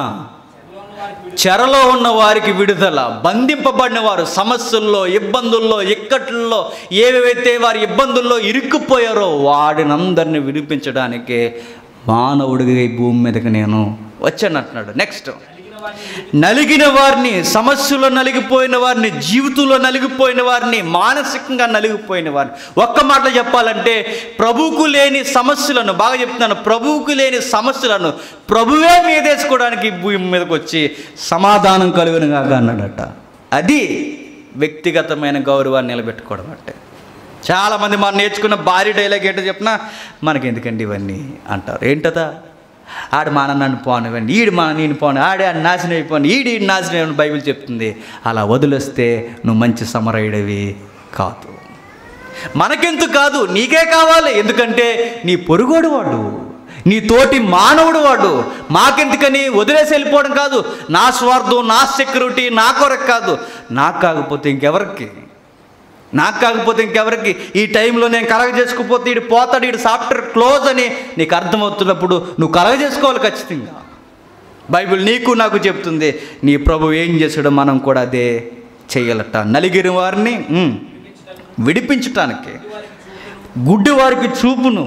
చెరలో ఉన్న వారికి విడుదల బంధింపబడిన వారు సమస్యల్లో ఇబ్బందుల్లో ఇక్కట్లలో ఏవైతే వారి ఇబ్బందుల్లో ఇరుక్కుపోయారో వాడినందరిని విడిపించడానికే మానవుడిగా ఈ భూమి మీదకి నేను వచ్చానంటున్నాడు నెక్స్ట్ నలిగిన వారిని సమస్యలో నలిగిపోయిన వారిని జీవితంలో నలిగిపోయిన వారిని మానసికంగా నలిగిపోయిన వారిని ఒక్క మాటలో చెప్పాలంటే ప్రభువుకు లేని సమస్యలను బాగా చెప్తున్నాను ప్రభువుకు లేని సమస్యలను ప్రభువే మీదేసుకోవడానికి ఈ భూమి మీదకి వచ్చి సమాధానం కలుగునుగా అన్నాడట అది వ్యక్తిగతమైన గౌరవాన్ని నిలబెట్టుకోవడం అంటే చాలామంది మనం నేర్చుకున్న భారీ డైలాగ్ ఏంటో చెప్పినా మనకి ఎందుకండి ఇవన్నీ అంటారు ఏంటదా ఆడు మన నన్ను పోనివ్వండి ఈడు మన నేను పోను ఆడే ఆడు నాశనం అయిపోను ఈడు ఈడు నాశనం అయిపోను బైబిల్ చెప్తుంది అలా వదిలేస్తే నువ్వు మంచి సమరయుడివి కాదు మనకెందుకు కాదు నీకే కావాలి ఎందుకంటే నీ పొరుగోడు వాడు నీ తోటి మానవుడు వాడు మాకెందుకని వదిలేసి వెళ్ళిపోవడం కాదు నా స్వార్థం నా సెక్యూరిటీ నా కొరకు కాదు నాకు కాకపోతే ఇంకెవరికి నాకు కాకపోతే ఇంకెవరికి ఈ టైంలో నేను కలగ చేసుకోకపోతే ఈడు పోతాడు ఈడు సాఫ్ట్వేర్ క్లోజ్ అని నీకు అర్థమవుతున్నప్పుడు నువ్వు కలగ చేసుకోవాలి ఖచ్చితంగా బైబిల్ నీకు నాకు చెప్తుంది నీ ప్రభు ఏం చేసాడో మనం కూడా అదే చేయాలట నలిగిన వారిని ఉమ్, విడిపించటానికి గుడ్డి వారికి చూపును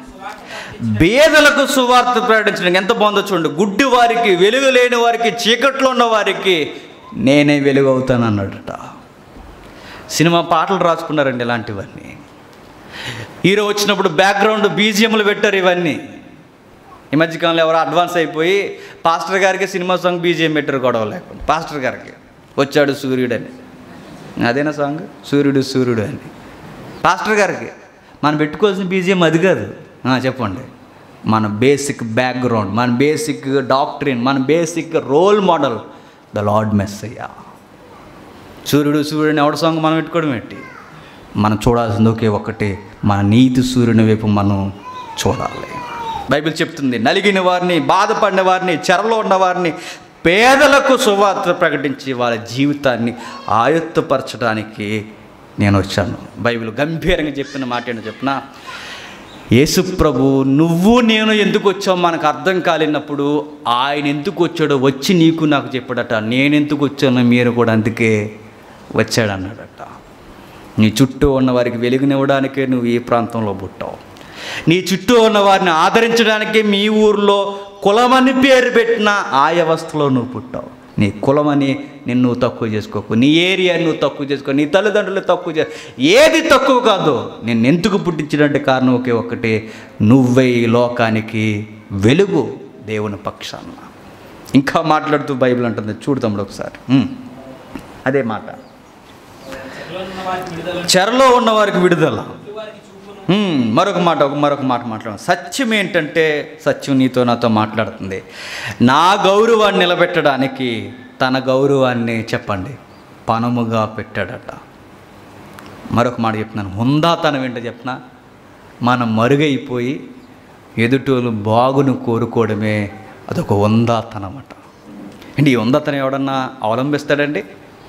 బేదలకు సువార్త ప్రకటించడం ఎంత బాగుందో చూడండి గుడ్డి వారికి వెలుగు లేని వారికి చీకట్లో ఉన్న వారికి నేనే వెలుగు అవుతాను అన్నాడట సినిమా పాటలు రాసుకున్నారండి ఇలాంటివన్నీ హీరో వచ్చినప్పుడు బ్యాక్గ్రౌండ్ బీజిఎంలు పెట్టారు ఇవన్నీ ఈ మధ్యకాలంలో ఎవరో అడ్వాన్స్ అయిపోయి పాస్టర్ గారికి సినిమా సాంగ్ బీజిఎం పెట్టారు గొడవ లేకుండా పాస్టర్ గారికి వచ్చాడు సూర్యుడు అని అదేనా సాంగ్ సూర్యుడు సూర్యుడు అని పాస్టర్ గారికి మనం పెట్టుకోవాల్సిన బీజిఎం అది కాదు ఆ, చెప్పండి మన బేసిక్ బ్యాక్గ్రౌండ్ మన బేసిక్ డాక్టరీన్ మన basic role model the lord messiah సూర్యుడు సూర్యుడిని ఎవడ సాంగ్ మనం పెట్టుకోవడం ఏంటి మనం చూడాల్సింది ఒకే ఒక్కటి మన నీతి సూర్యుని వైపు మనం చూడాలి బైబిల్ చెప్తుంది నలిగిన వారిని బాధపడిన వారిని చెరలో ఉన్న వారిని పేదలకు సువార్త ప్రకటించి వాళ్ళ జీవితాన్ని ఆయుత్తపరచడానికి నేను వచ్చాను బైబిల్ గంభీరంగా చెప్పిన మాట ఏంటో చెప్పిన యేసు ప్రభు నువ్వు నేను ఎందుకు వచ్చావు మనకు అర్థం కాలేనప్పుడు ఆయన ఎందుకు వచ్చాడో వచ్చి నీకు నాకు చెప్పాడట నేను ఎందుకు వచ్చానో మీరు కూడా అందుకే వచ్చాడన్నాడట నీ చుట్టూ ఉన్న వారికి వెలుగునివ్వడానికే నువ్వు ఈ ప్రాంతంలో పుట్టావు నీ చుట్టూ ఉన్న వారిని ఆదరించడానికే మీ ఊర్లో కులమని పేరు పెట్టిన ఆ వ్యవస్థలో నువ్వు పుట్టావు నీ కులమని నిన్ను నువ్వు తక్కువ చేసుకోకు నీ ఏరియా నువ్వు తక్కువ చేసుకో నీ తల్లిదండ్రులు తక్కువ చే ఏది తక్కువ కాదు నేను ఎందుకు పుట్టించినట్టు కారణం ఒకే ఒక్కటే నువ్వే ఈ లోకానికి వెలుగు దేవుని పక్షాన ఇంకా మాట్లాడుతూ బైబిల్ అంటుంది చూడు తమ్ముడు ఒకసారి ఉమ్. అదే మాట చెరలో ఉన్న వారికి విడుదలను చెరలో ఉన్న వారికి విడుదల గుడ్డి వారికి చూపును హ్మ్, మరొక మాట ఒక మరొక మాట మాట్లాడు సత్యం ఏంటంటే సత్యం నీతో నాతో మాట్లాడుతుంది నా గౌరవాన్ని నిలబెట్టడానికి తన గౌరవాన్ని చెప్పండి పనముగా పెట్టాడట మరొక మాట చెప్తున్నాను హుందాతనం ఏంటో చెప్పిన మనం మరుగైపోయి ఎదుటోళ్ళు బాగును కోరుకోవడమే అదొక ఉందాతనం అట అంటే ఈ ఉందాతనం ఎవడన్నా అవలంబిస్తాడండి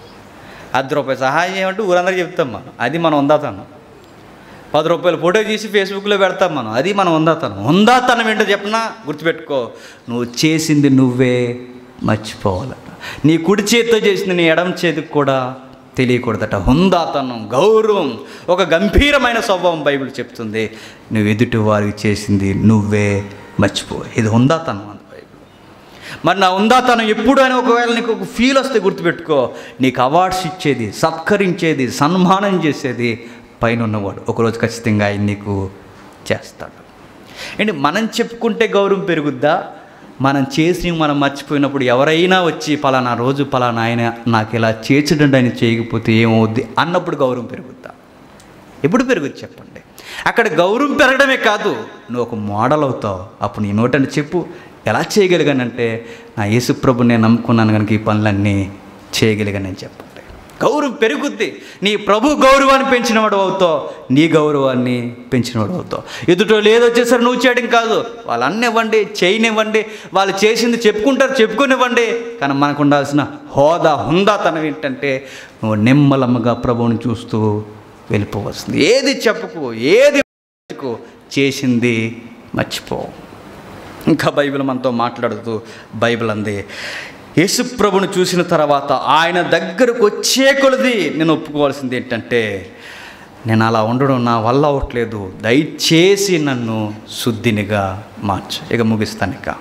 అర్ధ రూపాయలు సహాయం చేయమంటే ఊరందరూ చెప్తాం మనం అది మనం ఉందాతనం పది రూపాయలు ఫోటో తీసి ఫేస్బుక్లో పెడతాం మనం అది మనం ఉందాతనం ఉందాతనం ఏంటో చెప్పనా గుర్తుపెట్టుకో నువ్వు చేసింది నువ్వే మర్చిపోవాలట నీ కుడి చేతితో చేసింది నీ ఎడమ చేతికి కూడా తెలియకూడదట హుందాతనం గౌరవం ఒక గంభీరమైన స్వభావం బైబిల్ చెప్తుంది నువ్వు ఎదుటి వారికి చేసింది నువ్వే మర్చిపో ఇది హుందాతనం అంది బైబిల్ మరి నా ఉందాతనం ఎప్పుడు అని ఒకవేళ నీకు ఒక ఫీల్ వస్తే గుర్తుపెట్టుకో నీకు అవార్డ్స్ ఇచ్చేది సత్కరించేది సన్మానం చేసేది పైన ఉన్నవాడు ఒకరోజు ఖచ్చితంగా ఆయన నీకు చేస్తాడు ఏంటి మనం చెప్పుకుంటే గౌరవం పెరుగుద్దా మనం చేసి మనం మర్చిపోయినప్పుడు ఎవరైనా వచ్చి పలానా రోజు పలానా ఆయన నాకు ఇలా చేర్చడండి ఆయన చేయకపోతే ఏమవుద్ది అన్నప్పుడు గౌరవం పెరుగుద్దా ఎప్పుడు పెరుగుద్ది చెప్పండి అక్కడ గౌరవం పెరగడమే కాదు నువ్వు ఒక మోడల్ అవుతావు అప్పుడు నీ నోటని చెప్పు ఎలా చేయగలిగానంటే నా యేసుప్రభు నేను నమ్ముకున్నాను కనుక ఈ పనులన్నీ చేయగలిగానని చెప్పండి గౌరవం పెరుగుద్ది నీ ప్రభు గౌరవాన్ని పెంచినవాడు అవుతావు నీ గౌరవాన్ని పెంచినవాడు అవుతావు ఎదుటో లేదొచ్చేసరి నువ్వు చేయడం కాదు వాళ్ళు అన్నివ్వండి చేయనివ్వండి వాళ్ళు చేసింది చెప్పుకుంటారు చెప్పుకునివ్వండి కానీ మనకు ఉండాల్సిన హోదా హుందాతనం ఏంటంటే నువ్వు నిమ్మలమ్మగా ప్రభువుని చూస్తూ వెళ్ళిపోవలసింది ఏది చెప్పుకో ఏది మర్చిపో, చేసింది మర్చిపో ఇంకా బైబిల్ మనతో మాట్లాడుతూ బైబిల్ అంది యేసుప్రభుని చూసిన తర్వాత ఆయన దగ్గరకు వచ్చే కొలది నేను ఒప్పుకోవాల్సింది ఏంటంటే నేను అలా ఉండడం నా వల్ల అవ్వట్లేదు దయచేసి నన్ను శుద్ధినిగా మార్చు ఇక ముగిస్తాను ఇక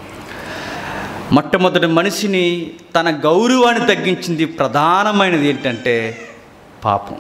మొట్టమొదటి మనిషిని తన గౌరవాన్ని తగ్గించింది ప్రధానమైనది ఏంటంటే పాపం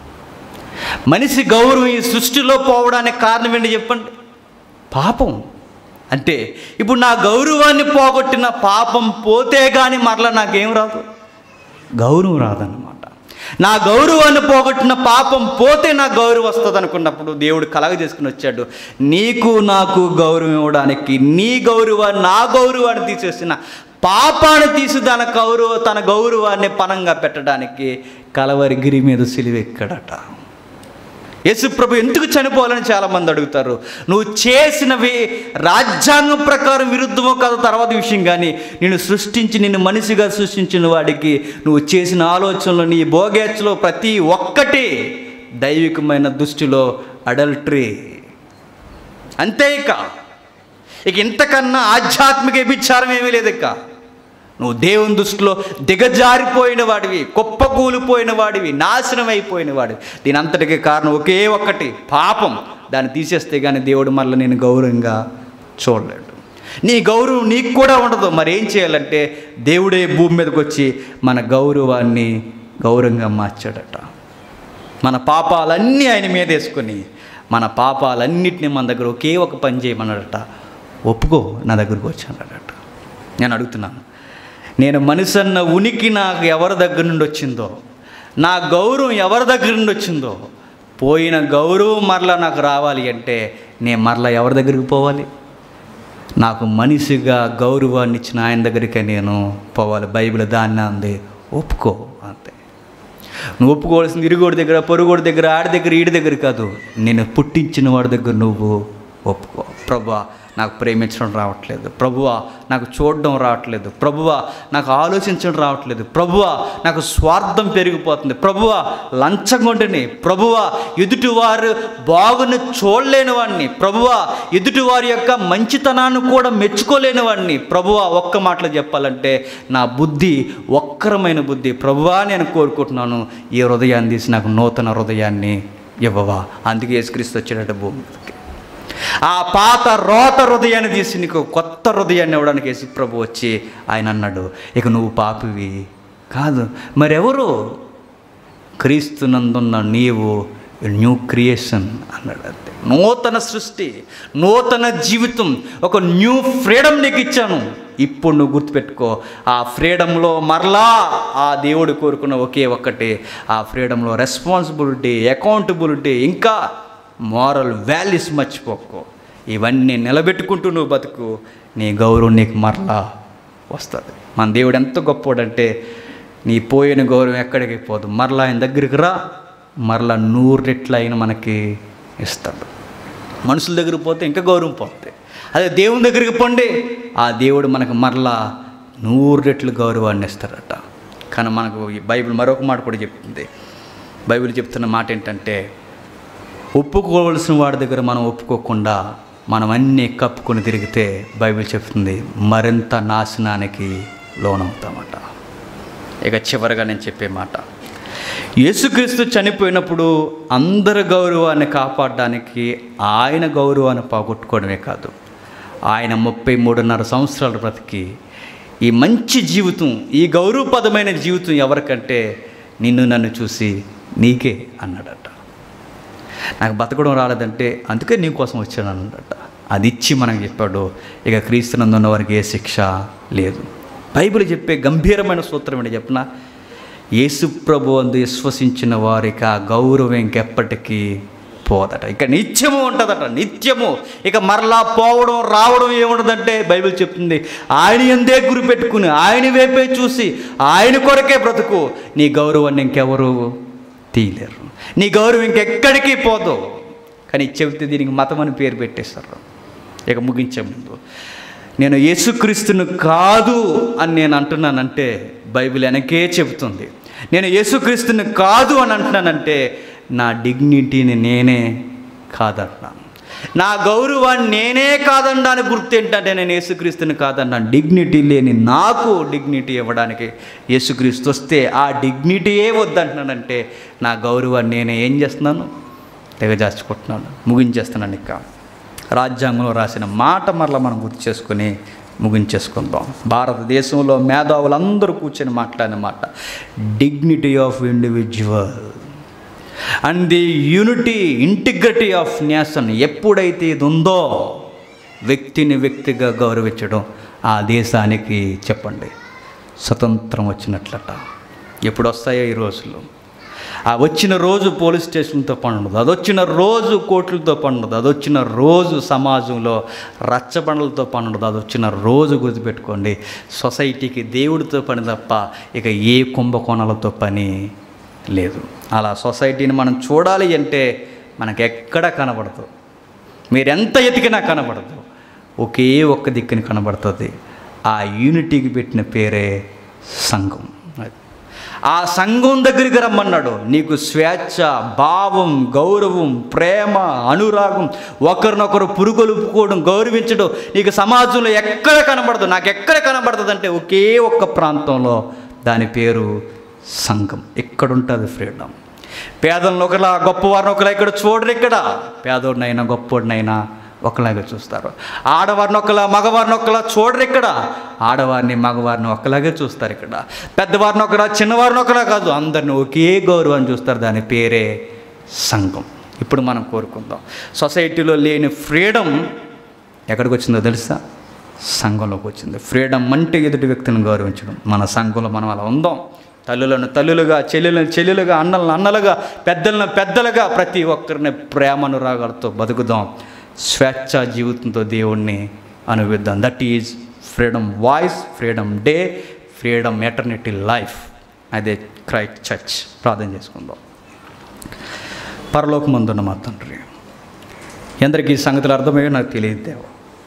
మనిషి గౌరవం ఈ సృష్టిలో పోవడానికి కారణం ఏంటి చెప్పండి పాపం అంటే ఇప్పుడు నా గౌరవాన్ని పోగొట్టిన పాపం పోతే కానీ మరలా నాకేం రాదు గౌరవం రాదన్నమాట నా గౌరవాన్ని పోగొట్టిన పాపం పోతే నాకు గౌరవం వస్తుంది అనుకున్నప్పుడు దేవుడు కలగ చేసుకుని వచ్చాడు నీకు నాకు గౌరవం ఇవ్వడానికి నీ గౌరవాన్ని నా గౌరవాన్ని తీసేసిన పాపాన్ని తీసి తన గౌరవ తన గౌరవాన్ని పనంగా పెట్టడానికి కలవరి గిరి మీద సిలివెక్కడట యేసుప్రభు ఎందుకు చనిపోవాలని చాలామంది అడుగుతారు నువ్వు చేసినవి రాజ్యాంగం ప్రకారం విరుద్ధమో కాదో తర్వాత విషయం కానీ నేను సృష్టించి నిన్ను మనిషిగా సృష్టించిన వాడికి నువ్వు చేసిన ఆలోచనలు నీ భోగేచ్ఛలో ప్రతి ఒక్కటి దైవికమైన దృష్టిలో అడల్టరీ అంతే ఇక ఇక ఇంతకన్నా ఆధ్యాత్మిక విచారం ఏమీ లేదు ఇక నువ్వు దేవుని దృష్టిలో దిగజారిపోయిన వాడివి కుప్పకూలిపోయిన వాడివి నాశనం అయిపోయిన వాడివి దీని అంతటికి కారణం ఒకే ఒక్కటి పాపం దాన్ని తీసేస్తే కానీ దేవుడు మళ్ళీ నేను గౌరవంగా చూడలేడు నీ గౌరవం నీకు కూడా ఉండదు మరి ఏం చేయాలంటే దేవుడే భూమి మీదకి వచ్చి మన గౌరవాన్ని గౌరవంగా మార్చాడట మన పాపాలన్నీ ఆయన మీద వేసుకొని మన పాపాలన్నిటిని మన దగ్గర ఒకే ఒక పని చేయమన్నాడట ఒప్పుకో నా దగ్గరకు వచ్చాడట నేను అడుగుతున్నాను నేను మనిషి అన్న ఉనికి నాకు ఎవరి దగ్గర నుండి వచ్చిందో నా గౌరవం ఎవరి దగ్గర నుండి వచ్చిందో పోయిన గౌరవం మరలా నాకు రావాలి అంటే నేను మరలా ఎవరి దగ్గరికి పోవాలి నాకు మనిషిగా గౌరవాన్ని ఇచ్చిన ఆయన దగ్గరికి నేను పోవాలి బైబిల్ దాన్ని అంది ఒప్పుకో అంతే నువ్వు ఒప్పుకోవాల్సింది ఇరుగోడి దగ్గర పొరుగోడి దగ్గర ఆడి దగ్గర ఈడి దగ్గర కాదు నేను పుట్టించిన వాడి దగ్గర నువ్వు ఒప్పుకో ప్రభా నాకు ప్రేమించడం రావట్లేదు ప్రభువా నాకు చూడడం రావట్లేదు ప్రభువా నాకు ఆలోచించడం రావట్లేదు ప్రభువా నాకు స్వార్థం పెరిగిపోతుంది ప్రభువా లంచగొండని ప్రభువా ఎదుటివారు బాగుని చూడలేని వాడిని ప్రభువా ఎదుటివారి యొక్క మంచితనాన్ని కూడా మెచ్చుకోలేని వాడిని ప్రభువా ఒక్క మాటలో చెప్పాలంటే నా బుద్ధి ఒక్కరమైన బుద్ధి ప్రభువా నేను కోరుకుంటున్నాను ఈ హృదయాన్ని తీసి నాకు నూతన హృదయాన్ని ఇవ్వవా అందుకే యేసుక్రీస్తు వచ్చాడట భూమి మీదకి. ఆ పాత రోత హృదయాన్ని తీసి నీకు కొత్త హృదయాన్ని ఇవ్వడానికి యేసు ప్రభు వచ్చి ఆయన అన్నాడు ఇక నువ్వు పాపివి కాదు మరెవరు క్రీస్తునందున్న నీవు న్యూ క్రియేషన్ అన్నాడు అంతే నూతన సృష్టి నూతన జీవితం ఒక న్యూ ఫ్రీడమ్ నీకు ఇచ్చాను ఇప్పుడు నువ్వు గుర్తుపెట్టుకో ఆ ఫ్రీడంలో మరలా ఆ దేవుడు కోరుకున్న ఒకే ఒక్కటి ఆ ఫ్రీడంలో రెస్పాన్సిబిలిటీ అకౌంటబిలిటీ ఇంకా మారల్ వాల్యూస్ మర్చిపోకో ఇవన్నీ నిలబెట్టుకుంటూ నువ్వు బతుకు నీ గౌరవం నీకు మరలా వస్తుంది మన దేవుడు ఎంత గొప్పోడంటే నీ పోయిన గౌరవం ఎక్కడికి పోదు మరలా ఆయన దగ్గరికి రా మరలా నూరు రెట్లు ఆయన మనకి ఇస్తాడు మనుషుల దగ్గరికి పోతే ఇంకా గౌరవం పోతుంది అదే దేవుని దగ్గరికి పోండి ఆ దేవుడు మనకు మరలా నూరు రెట్లు గౌరవాన్ని ఇస్తాడట కానీ మనకు ఈ బైబిల్ మరొక మాట కూడా చెప్తుంది బైబిల్ చెప్తున్న మాట ఏంటంటే ఒప్పుకోవలసిన వాడి దగ్గర మనం ఒప్పుకోకుండా మనం అన్నీ కప్పుకొని తిరిగితే బైబిల్ చెప్తుంది మరింత నాశనానికి లోనవుతామట ఇక చివరిగా నేను చెప్పే మాట యేసుక్రీస్తు చనిపోయినప్పుడు అందరి గౌరవాన్ని కాపాడడానికి ఆయన గౌరవాన్ని పోగొట్టుకోవడమే కాదు ఆయన ముప్పై మూడున్నర సంవత్సరాలు బ్రతికి ఈ మంచి జీవితం ఈ గౌరవపదమైన జీవితం ఎవరికంటే నిన్ను నన్ను చూసి నీకే అన్నాడట నాకు బతకడం రాలేదంటే అందుకే నీ కోసం వచ్చాను అన్నాడట అది ఇచ్చి మనకు చెప్పాడు ఇక క్రీస్తునందున్న వారికి ఏ శిక్ష లేదు బైబిల్ చెప్పే గంభీరమైన సూత్రం ఏంటి చెప్పిన యేసు ప్రభు అందు విశ్వసించిన వారికి ఆ గౌరవం ఇంకెప్పటికీ పోదట ఇక నిత్యము ఉంటుందట నిత్యము ఇక మరలా పోవడం రావడం ఏముండదంటే బైబిల్ చెప్తుంది ఆయన ఎందే గురి పెట్టుకుని ఆయన వైపే చూసి ఆయన కొరకే బ్రతుకు నీ గౌరవాన్ని ఇంకెవరు తీయలేరు నీ గౌరవం ఇంకెక్కడికి పోదు కానీ చెబితే దీనికి మతం అని పేరు పెట్టేశారు ఇక ముగించే ముందు నేను యేసుక్రీస్తును కాదు అని నేను అంటున్నానంటే బైబిల్ వెనకే చెబుతుంది నేను యేసుక్రీస్తుని కాదు అని అంటున్నానంటే నా డిగ్నిటీని నేనే కాదంటున్నాను నా గౌరవాన్ని నేనే కాదనడానికి గుర్తు ఏంటంటే నేను యేసుక్రీస్తుని కాదన్నాను డిగ్నిటీ లేని నాకు డిగ్నిటీ ఇవ్వడానికి యేసుక్రీస్తు వస్తే ఆ డిగ్నిటీయే వద్దంటున్నానంటే నా గౌరవాన్ని నేనే ఏం చేస్తున్నాను తెగజార్చుకుంటున్నాను ముగించేస్తున్నాను ఇక రాజ్యాంగంలో రాసిన మాట మరలా మనం గుర్తు చేసుకొని ముగించేసుకుందాం భారతదేశంలో మేధావులందరూ కూర్చొని మాట్లాడిన మాట dignity of individual and the unity integrity of nation ఎప్పుడైతే ఇది ఉందో వ్యక్తిని వ్యక్తిగా గౌరవించడం ఆ దేశానికి చెప్పండి స్వతంత్రం వచ్చినట్లట ఎప్పుడు వస్తాయో ఈ రోజులు ఆ వచ్చిన రోజు పోలీస్ స్టేషన్తో పండుదు అది వచ్చిన రోజు కోర్టులతో పండుదు అది వచ్చిన రోజు సమాజంలో రచ్చబండలతో పండుదు అది వచ్చిన రోజు గుర్తుపెట్టుకోండి సొసైటీకి దేవుడితో పని తప్ప ఇక ఏ కుంభకోణాలతో పని లేదు అలా సొసైటీని మనం చూడాలి అంటే మనకు ఎక్కడ కనబడదు మీరెంత ఎతికినా కనబడదు ఒకే ఒక్క దిక్కుని కనబడుతుంది ఆ యూనిటీకి పెట్టిన పేరే సంఘం అది. ఆ సంఘం దగ్గరికి రమ్మన్నాడు నీకు స్వేచ్ఛ భావం గౌరవం ప్రేమ అనురాగం ఒకరినొకరు పురుగొలుపుకోవడం గౌరవించడం నీకు సమాజంలో ఎక్కడ కనబడదు నాకు ఎక్కడ కనబడుతుంది అంటే ఒకే ఒక్క ప్రాంతంలో దాని పేరు సంఘం ఇక్కడ ఉంటుంది ఫ్రీడమ్ పేదలను ఒకలా గొప్పవారిని ఒకలా ఇక్కడ చూడరు ఇక్కడ పేదోడినైనా గొప్పోడినైనా ఒకలాగా చూస్తారు ఆడవారిని ఒకలా మగవారిని ఒకలా చూడరు ఇక్కడ ఆడవారిని మగవారిని ఒకలాగే చూస్తారు ఇక్కడ పెద్దవారిని ఒకలా చిన్నవారిని ఒకలా కాదు అందరిని ఒకే గౌరవాన్ని చూస్తారు దాని పేరే సంఘం ఇప్పుడు మనం కోరుకుందాం సొసైటీలో లేని ఫ్రీడమ్ ఎక్కడికి వచ్చిందో తెలుసా సంఘంలోకి వచ్చింది ఫ్రీడమ్ అంటే ఎదుటి వ్యక్తిని గౌరవించడం మన సంఘంలో మనం అలా ఉందాం తల్లులను తల్లులుగా చెల్లెలను చెల్లెలుగా అన్నలను అన్నలుగా పెద్దలను పెద్దలుగా ప్రతి ఒక్కరిని ప్రేమనురాగాలతో బతుకుదాం స్వేచ్ఛ జీవితంతో దేవుణ్ణి అనుభవిద్దాం that is freedom voice freedom day freedom eternity life అదే క్రైస్ట్ చర్చ్ ప్రార్థన చేసుకుందాం పరలోకమందున్న మా తండ్రి ఎందరికి ఈ సంగతులు అర్థమయ్యో నాకు తెలియదు దేవ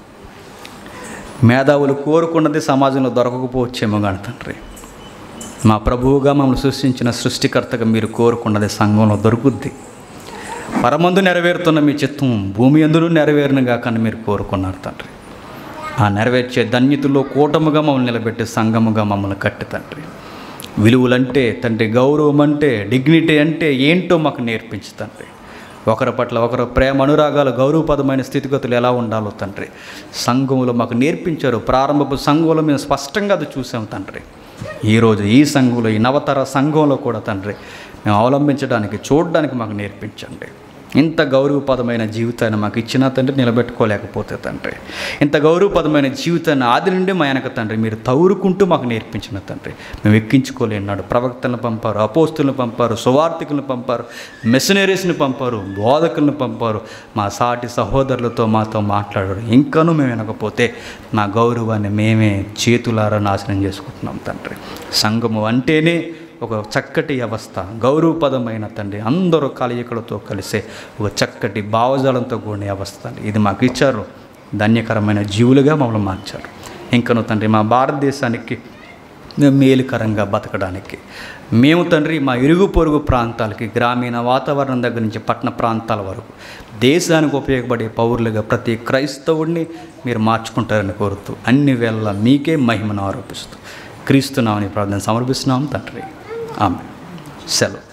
మేధావులు కోరుకున్నది సమాజంలో దొరకకపోవచ్చేమో కానీ తండ్రి మా ప్రభువుగా మమ్మల్ని సృష్టించిన సృష్టికర్తగా మీరు కోరుకున్నది సంఘంలో దొరుకుద్ది పరమందు నెరవేరుతున్న మీ చిత్తం భూమి ఎందులో నెరవేరునుగా కానీ మీరు కోరుకున్నారు తండ్రి ఆ నెరవేర్చే ధన్యతలో కూటముగా మమ్మల్ని నిలబెట్టి సంఘముగా మమ్మల్ని కట్టి తండ్రి విలువలంటే తండ్రి గౌరవం అంటే డిగ్నిటీ అంటే ఏంటో మాకు నేర్పించు తండ్రి ఒకరి పట్ల ఒకరు ప్రేమ అనురాగాలు గౌరవపదమైన స్థితిగతులు ఎలా ఉండాలో తండ్రి సంఘంలో మాకు నేర్పించారు ప్రారంభపు సంఘంలో మేము స్పష్టంగా అది చూసాం తండ్రి ఈరోజు ఈ సంఘంలో ఈ నవతర సంఘంలో కూడా తండ్రి మేము అవలంబించడానికి చూడడానికి మాకు నేర్పించండి ఇంత గౌరవపదమైన జీవితాన్ని మాకు ఇచ్చిన తండ్రి నిలబెట్టుకోలేకపోతే తండ్రి ఇంత గౌరవపదమైన జీవితాన్ని ఆది నుండి మా వెనక తండ్రి మీరు తౌరుకుంటూ మాకు నేర్పించిన తండ్రి మేము ఎక్కించుకోలేనాడు ప్రవక్తలను పంపారు అపోస్తులను పంపారు సువార్థికులను పంపారు మెషనరీస్ని పంపారు బోధకులను పంపారు మా సాటి సహోదరులతో మాతో మాట్లాడారు ఇంకనూ మేము వినకపోతే నా గౌరవాన్ని మేమే చేతులారా నాశనం చేసుకుంటున్నాం తండ్రి సంఘము అంటేనే ఒక చక్కటి వ్యవస్థ గౌరవపదమైన తండ్రి అందరూ కలయికలతో కలిసే ఒక చక్కటి భావజాలంతో కూడిన వ్యవస్థ అండి ఇది మాకు ఇచ్చారు ధన్యకరమైన జీవులుగా మమ్మల్ని మార్చారు ఇంకను తండ్రి మా భారతదేశానికి మేము మేలుకరంగా బతకడానికి మేము తండ్రి మా ఇరుగు పొరుగు ప్రాంతాలకి గ్రామీణ వాతావరణం దగ్గర నుంచి పట్టణ ప్రాంతాల వరకు దేశానికి ఉపయోగపడే పౌరులుగా ప్రతి క్రైస్తవుడిని మీరు మార్చుకుంటారని కోరుతూ అన్ని వేళ మీకే మహిమను ఆరోపిస్తూ క్రీస్తున్నామని ప్రార్థన సమర్పిస్తున్నాం తండ్రి ఆమె సెలవు